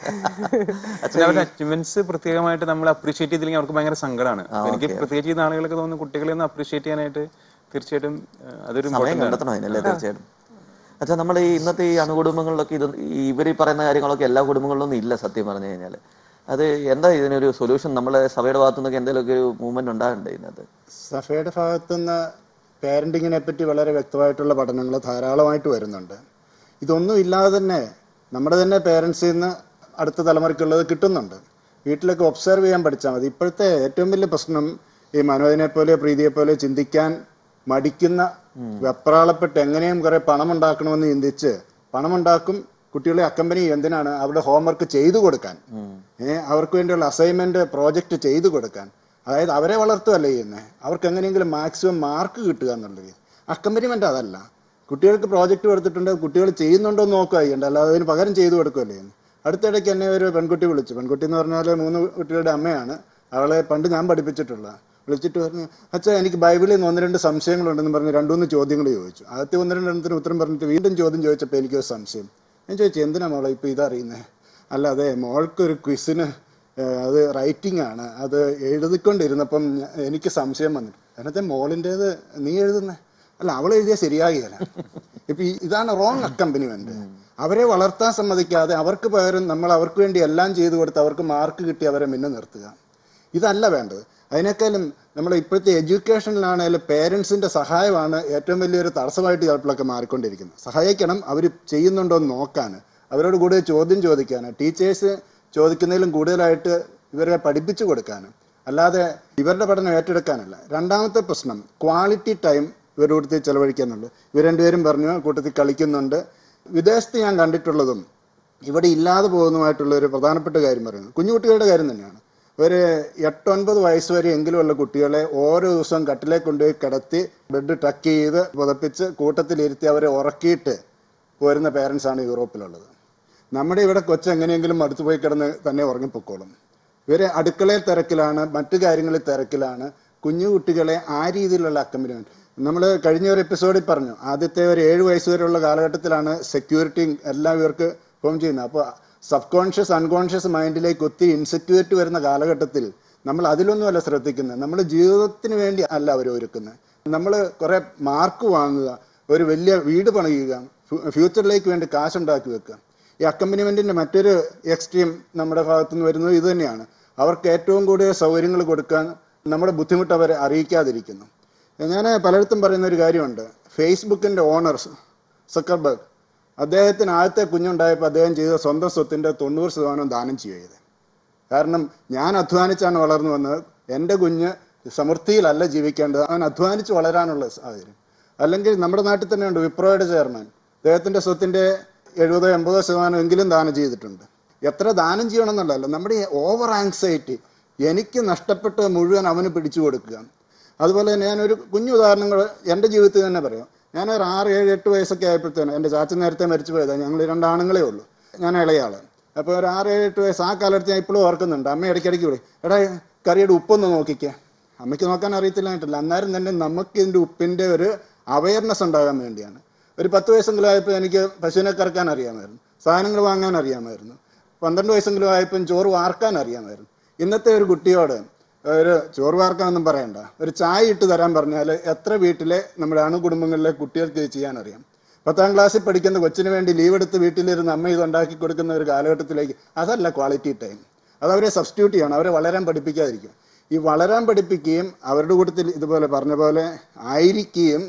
S4: പിന്നെ അവരുടെ അച്ചീവ്മെന്റ്സ് പ്രത്യേകമായിട്ട് നമ്മൾ അപ്രീഷിയേറ്റ് ചെയ്തില്ലെങ്കിൽ അവർക്ക് ഭയങ്കര സങ്കടമാണ് എനിക്ക് പ്രത്യേകിച്ച് ഈ നാളുകളൊക്കെ തോന്നുന്നു കുട്ടികളെ ഒന്ന് അപ്രീഷിയേറ്റ് ചെയ്യാനായിട്ട് തീർച്ചയായിട്ടും ഏഹ്, അതൊരു
S1: സമയം
S4: ഇമ്പോർട്ടൻ്റ് ആണ്
S1: കണ്ടെത്തണം അതിനല്ലേ തീർച്ചയായിട്ടും അച്ഛാ നമ്മൾ ഈ ഇന്നത്തെ ഈ അണുകുടുംബങ്ങളിലൊക്കെ ഇത് ഈ ഇവർ ഈ പറയുന്ന കാര്യങ്ങളൊക്കെ എല്ലാ കുടുംബങ്ങളിലൊന്നും ഇല്ല സത്യം പറഞ്ഞു കഴിഞ്ഞാൽ അത് എന്താ ഇതിനൊരു സൊല്യൂഷൻ നമ്മളെ സഭയുടെ ഭാഗത്തു നിന്നൊക്കെ എന്തെങ്കിലുമൊക്കെ ഒരു മൂവ്മെന്റ് ഉണ്ടാകണ്ടേ ഇതിനകത്ത്
S6: സഫയുടെ ഭാഗത്തുനിന്ന് പാരന്റിങ്ങിനെ പറ്റി വളരെ വ്യക്തമായിട്ടുള്ള പഠനങ്ങൾ ധാരാളമായിട്ട് വരുന്നുണ്ട് ഇതൊന്നും ഇല്ലാതെ തന്നെ നമ്മുടെ തന്നെ പേരൻസിൽ നിന്ന് അടുത്ത തലമുറയ്ക്കുള്ളത് കിട്ടുന്നുണ്ട് വീട്ടിലൊക്കെ ഒബ്സർവ് ചെയ്യാൻ പഠിച്ചാൽ മതി ഇപ്പോഴത്തെ ഏറ്റവും വലിയ പ്രശ്നം ഈ മനോജിനെ പോലെ പ്രീതിയെ പോലെ ചിന്തിക്കാൻ മടിക്കുന്ന വെപ്രാളപ്പെട്ട് എങ്ങനെയും കുറെ പണം ഉണ്ടാക്കണമെന്ന് ചിന്തിച്ച് പണമുണ്ടാക്കും കുട്ടികളെ അക്കമ്പനി ചെയ്യും. എന്തിനാണ് അവരുടെ ഹോംവർക്ക് ചെയ്തു കൊടുക്കാൻ ഏഹ് അവർക്ക് വേണ്ടിയുള്ള അസൈൻമെന്റ് പ്രോജക്റ്റ് ചെയ്തു കൊടുക്കാൻ അതായത് അവരെ വളർത്തുകയല്ല ചെയ്യുന്നത് അവർക്ക് എങ്ങനെയെങ്കിലും മാക്സിമം മാർക്ക് കിട്ടുക എന്നുള്ളത് അക്കമ്പനിമെന്റ് അതല്ല കുട്ടികൾക്ക് പ്രോജക്റ്റ് കൊടുത്തിട്ടുണ്ട് കുട്ടികൾ ചെയ്യുന്നുണ്ടോ എന്ന് നോക്കുക ചെയ്യണ്ട അല്ലാതെ അതിന് പകരം ചെയ്തു കൊടുക്കുകയല്ലേ ചെയ്യുന്നത് അടുത്തിടയ്ക്ക് എന്നെ ഒരു പെൺകുട്ടി വിളിച്ചു പെൺകുട്ടി എന്ന് പറഞ്ഞാൽ മൂന്ന് കുട്ടികളുടെ അമ്മയാണ് അവളെ പണ്ട് ഞാൻ പഠിപ്പിച്ചിട്ടുള്ള വിളിച്ചിട്ട് പറഞ്ഞു അച്ഛാ എനിക്ക് ബൈബിളിൽ നിന്ന് ഒന്ന് രണ്ട് സംശയങ്ങളുണ്ടെന്ന് പറഞ്ഞ് രണ്ടുമൂന്ന് ചോദ്യങ്ങൾ ചോദിച്ചു ആദ്യത്തെ ഒന്ന് രണ്ടെണ്ണത്തിന് ഉത്തരം പറഞ്ഞിട്ട് വീണ്ടും ചോദ്യം ചോദിച്ചപ്പോൾ എനിക്കൊരു സംശയം ഞാൻ ചോദിച്ചു എന്തിനാ മോളെ ഇപ്പൊ ഇതറിയുന്നത് അല്ല അതെ മോൾക്കൊരു ക്വിസിന് അത് റൈറ്റിംഗ് ആണ് അത് എഴുതിക്കൊണ്ടിരുന്നപ്പം ഞ- എനിക്ക് സംശയം വന്നിട്ട് അതിനകത്തെ മോളിൻ്റെത് നീ എഴുതുന്നേ അല്ല അവൾ എഴുതിയാൽ ശരിയാകില്ല ഇപ്പൊ ഈ- ഇതാണ് റോങ് അക്കമ്പനിമെന്റ് അവരെ വളർത്താൻ സമ്മതിക്കാതെ അവർക്ക് പകരം നമ്മൾ അവർക്ക് വേണ്ടി എല്ലാം ചെയ്തു കൊടുത്ത് അവർക്ക് മാർക്ക് കിട്ടി അവരെ മുന്നേ നിർത്തുക ഇതല്ല വേണ്ടത് അതിനേക്കാളും നമ്മുടെ ഇപ്പോഴത്തെ എഡ്യൂക്കേഷനിലാണെങ്കിലും പേരൻസിന്റെ സഹായമാണ് ഏറ്റവും വലിയൊരു തടസ്സമായിട്ട് ചിലപ്പോഴൊക്കെ മാറിക്കൊണ്ടിരിക്കുന്നത് സഹായിക്കണം അവർ ചെയ്യുന്നുണ്ടോ എന്ന് നോക്കാൻ അവരോട് കൂടെ ചോദ്യം ചോദിക്കാൻ ടീച്ചേഴ്സ് ചോദിക്കുന്നതിലും കൂടുതലായിട്ട് ഇവരെ പഠിപ്പിച്ചു കൊടുക്കാൻ അല്ലാതെ ഇവരുടെ പഠനം ഏറ്റെടുക്കാനല്ല രണ്ടാമത്തെ പ്രശ്നം ക്വാളിറ്റി ടൈം ഇവരുടെ കൂട്ടത്തിൽ ചെലവഴിക്കാനുള്ളൂ ഇവർ രണ്ടുപേരും പറഞ്ഞു കൂട്ടത്തിൽ കളിക്കുന്നുണ്ട് വിദേശത്ത് ഞാൻ കണ്ടിട്ടുള്ളതും ഇവിടെ ഇല്ലാതെ പോകുന്നതുമായിട്ടുള്ള ഒരു പ്രധാനപ്പെട്ട കാര്യം പറയുന്നത് കുഞ്ഞുകുട്ടികളുടെ കാര്യം തന്നെയാണ് ഒരു എട്ടൊൻപത് വയസ്സ് വരെ എങ്കിലുമുള്ള കുട്ടികളെ ഓരോ ദിവസവും കട്ടിലെ കൊണ്ടുപോയി കിടത്തി ബെഡ് ടക്ക് ചെയ്ത് പുതപ്പിച്ച് കൂട്ടത്തിലിരുത്തി അവരെ ഉറക്കിയിട്ട് പോരുന്ന പേരൻസ് ആണ് യൂറോപ്പിലുള്ളത് നമ്മുടെ ഇവിടെ കൊച്ചു എങ്ങനെയെങ്കിലും അടുത്ത് പോയി കിടന്ന് തന്നെ ഉറങ്ങിപ്പോക്കോളും ഇവര് അടുക്കളയിൽ തിരക്കിലാണ് മറ്റു കാര്യങ്ങളിൽ തിരക്കിലാണ് കുഞ്ഞു കുട്ടികളെ ആ രീതിയിലുള്ള അക്കമ്പനിമെന്റ് നമ്മൾ കഴിഞ്ഞ ഒരു എപ്പിസോഡിൽ പറഞ്ഞു ആദ്യത്തെ ഒരു ഏഴ് വയസ്സ് വരെയുള്ള കാലഘട്ടത്തിലാണ് സെക്യൂരിറ്റി എല്ലാം ഇവർക്ക് ഫോം ചെയ്യുന്നത് അപ്പോൾ സബ് കോൺഷ്യസ് അൺകോൺഷ്യസ് മൈൻഡിലേക്ക് ഒത്തിരി ഇൻസെക്യൂരിറ്റി വരുന്ന കാലഘട്ടത്തിൽ നമ്മൾ അതിലൊന്നുമല്ല ശ്രദ്ധിക്കുന്നത് നമ്മൾ ജീവിതത്തിന് വേണ്ടി അല്ല അവർ ഒരുക്കുന്നത് നമ്മൾ കുറെ മാർക്ക് വാങ്ങുക ഒരു വലിയ വീട് പണിയുക ഫ്യൂ- ഫ്യൂച്ചറിലേക്ക് വേണ്ടി കാശുണ്ടാക്കി വെക്കുക ഈ അക്കമ്പനിമെന്റിന്റെ മറ്റൊരു എക്സ്ട്രീം നമ്മുടെ ഭാഗത്തു നിന്ന് വരുന്നത് ഇത് തന്നെയാണ് അവർക്ക് ഏറ്റവും കൂടുതൽ സൗകര്യങ്ങൾ കൊടുക്കാൻ നമ്മുടെ ബുദ്ധിമുട്ട് അവരെ അറിയിക്കാതിരിക്കുന്നു ഞാൻ പലയിടത്തും പറയുന്ന ഒരു കാര്യമുണ്ട് ഫേസ്ബുക്കിന്റെ ഓണർ സക്കർബർഗ് അദ്ദേഹത്തിന് ആദ്യത്തെ കുഞ്ഞുണ്ടായപ്പോൾ അദ്ദേഹം ചെയ്ത സ്വന്തം സ്വത്തിന്റെ തൊണ്ണൂറ് ശതമാനം ദാനം ചെയ്യുക കാരണം ഞാൻ അധ്വാനിച്ചാണ് വളർന്നു വന്നത് എൻ്റെ കുഞ്ഞ് സമൃദ്ധിയിലല്ല ജീവിക്കേണ്ടത് അവൻ അധ്വാനിച്ച് വളരാനുള്ള സാഹചര്യം അല്ലെങ്കിൽ നമ്മുടെ നാട്ടിൽ തന്നെ ഉണ്ട് വിപ്രോയുടെ ചെയർമാൻ അദ്ദേഹത്തിന്റെ സ്വത്തിന്റെ എഴുപതോ എൺപതോ ശതമാനം എങ്കിലും ദാനം ചെയ്തിട്ടുണ്ട് എത്ര ദാനം ചെയ്യണം എന്നുള്ളതല്ല നമ്മുടെ ഓവർ ആങ്സൈറ്റി എനിക്ക് നഷ്ടപ്പെട്ടത് മുഴുവൻ അവന് പിടിച്ചു കൊടുക്കുക അതുപോലെ തന്നെ ഞാനൊരു കുഞ്ഞു ഉദാഹരണങ്ങൾ എൻ്റെ ജീവിതത്തിൽ തന്നെ പറയാം ഞാൻ ഒരു ആറ് ഏഴ് എട്ട് വയസ്സൊക്കെ ആയപ്പോഴത്തേനും എൻ്റെ ചാച്ചൻ നേരത്തെ മരിച്ചു പോയതാണ് ഞങ്ങൾ രണ്ടാണുങ്ങളേ ഉള്ളൂ ഞാൻ ഇളയാള് അപ്പോൾ ഒരു ആറ് ഏഴ് എട്ട് വയസ്സ് ആ കാലത്ത് ഞാൻ ഇപ്പോഴും ഓർക്കുന്നുണ്ട് അമ്മ ഇടയ്ക്കിടയ്ക്ക് വിളി എടാ കറിയുടെ ഉപ്പൊന്ന് നോക്കിക്കേ അമ്മയ്ക്ക് നോക്കാൻ അറിയത്തില്ലായിട്ടില്ല അന്നേരം തന്നെ നമുക്ക് ഇതിന്റെ ഉപ്പിന്റെ ഒരു അവയർനെസ് ഉണ്ടാകാൻ വേണ്ടിയാണ് ഒരു പത്ത് വയസ്സെങ്കിലും ആയപ്പോൾ എനിക്ക് പശുവിനെ കറക്കാൻ അറിയാമായിരുന്നു സാധനങ്ങൾ വാങ്ങാൻ അറിയാമായിരുന്നു പന്ത്രണ്ട് വയസ്സെങ്കിലും ആയപ്പോൾ ചോറ് വാർക്കാൻ അറിയാമായിരുന്നു ഇന്നത്തെ ഒരു കുട്ടിയോട് ഒരു ചോറ് വാർക്കാനൊന്നും പറയണ്ട ഒരു ചായ ഇട്ട് തരാൻ പറഞ്ഞാൽ എത്ര വീട്ടിലെ നമ്മുടെ അണുകുടുംബങ്ങളിലെ കുട്ടികൾക്ക് ഇത് ചെയ്യാൻ അറിയാം പത്താം ക്ലാസ്സിൽ പഠിക്കുന്ന കൊച്ചിന് വേണ്ടി ലീവ് എടുത്ത് വീട്ടിലിരുന്ന് അമ്മ ഇത് ഉണ്ടാക്കി കൊടുക്കുന്ന ഒരു കാലഘട്ടത്തിലേക്ക് അതല്ല ക്വാളിറ്റി ടൈം അത് അവരെ സബ്സ്റ്റിറ്റ്യൂട്ട് ചെയ്യണം അവരെ വളരാൻ പഠിപ്പിക്കാതിരിക്കും ഈ വളരാൻ പഠിപ്പിക്കുകയും അവരുടെ കൂട്ടത്തിൽ ഇതുപോലെ പറഞ്ഞ പോലെ ആയിരിക്കുകയും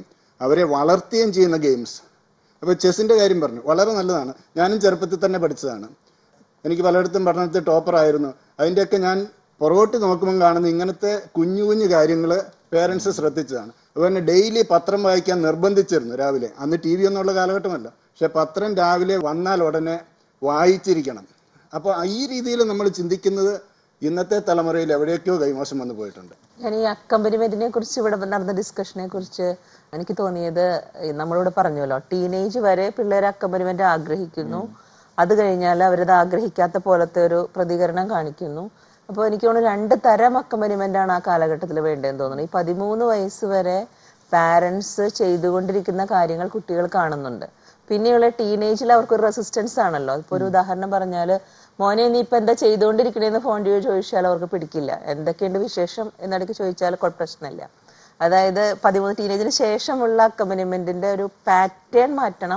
S6: അവരെ വളർത്തുകയും ചെയ്യുന്ന ഗെയിംസ് അപ്പോൾ ചെസ്സിൻ്റെ കാര്യം പറഞ്ഞു വളരെ നല്ലതാണ് ഞാനും ചെറുപ്പത്തിൽ തന്നെ പഠിച്ചതാണ് എനിക്ക് പലയിടത്തും പഠനത്തിൽ ടോപ്പർ ആയിരുന്നു അതിൻ്റെയൊക്കെ ഞാൻ പുറകോട്ട് നോക്കുമ്പോൾ കാണുന്ന ഇങ്ങനത്തെ കുഞ്ഞു കുഞ്ഞു കാര്യങ്ങൾ പേരൻസ് ശ്രദ്ധിച്ചതാണ് അതുപോലെ ഡെയിലി പത്രം വായിക്കാൻ നിർബന്ധിച്ചിരുന്നു രാവിലെ അന്ന് ടി വി ഒന്നുള്ള കാലഘട്ടമല്ല പക്ഷെ പത്രം രാവിലെ വന്നാൽ ഉടനെ വായിച്ചിരിക്കണം അപ്പോൾ ഈ രീതിയിൽ നമ്മൾ ചിന്തിക്കുന്നത് ഇന്നത്തെ തലമുറയിൽ എവിടെയൊക്കെയോ കൈമോശം വന്നു പോയിട്ടുണ്ട്
S7: ഞാൻ ഈ അക്കമ്പനിമെന്റിനെ കുറിച്ച് ഇവിടെ നടന്ന ഡിസ്കഷനെ കുറിച്ച് എനിക്ക് തോന്നിയത് ഈ നമ്മളോട് പറഞ്ഞല്ലോ ടീനേജ് വരെ പിള്ളേർ അക്കമ്പനിമെന്റ് ആഗ്രഹിക്കുന്നു അത് കഴിഞ്ഞാൽ അവരത് ആഗ്രഹിക്കാത്ത പോലത്തെ ഒരു പ്രതികരണം കാണിക്കുന്നു അപ്പോൾ എനിക്ക് തോന്നുന്നു രണ്ട് തരം അക്കമ്പനിമെന്റ് ആണ് ആ കാലഘട്ടത്തിൽ വേണ്ടതെന്ന് തോന്നുന്നു ഈ പതിമൂന്ന് വയസ്സ് വരെ പാരൻസ് ചെയ്തുകൊണ്ടിരിക്കുന്ന കാര്യങ്ങൾ കുട്ടികൾ കാണുന്നുണ്ട് പിന്നെയുള്ള ടീനേജിൽ അവർക്ക് ഒരു റെസിസ്റ്റൻസ് ആണല്ലോ ഇപ്പൊ ഒരു ഉദാഹരണം പറഞ്ഞാല് മോനെ നീ ഇപ്പൊ എന്താ ചെയ്തുകൊണ്ടിരിക്കണേന്ന് ഫോൺ ചോദിച്ചാൽ അവർക്ക് പിടിക്കില്ല എന്തൊക്കെയുണ്ട് വിശേഷം എന്നിടയ്ക്ക് ചോദിച്ചാൽ കുഴപ്പ പ്രശ്നമില്ല അതായത് പതിമൂന്ന് ടീനേജിന് ശേഷമുള്ള അക്കമ്പനിമെന്റിന്റെ ഒരു പാറ്റേൺ മാറ്റണം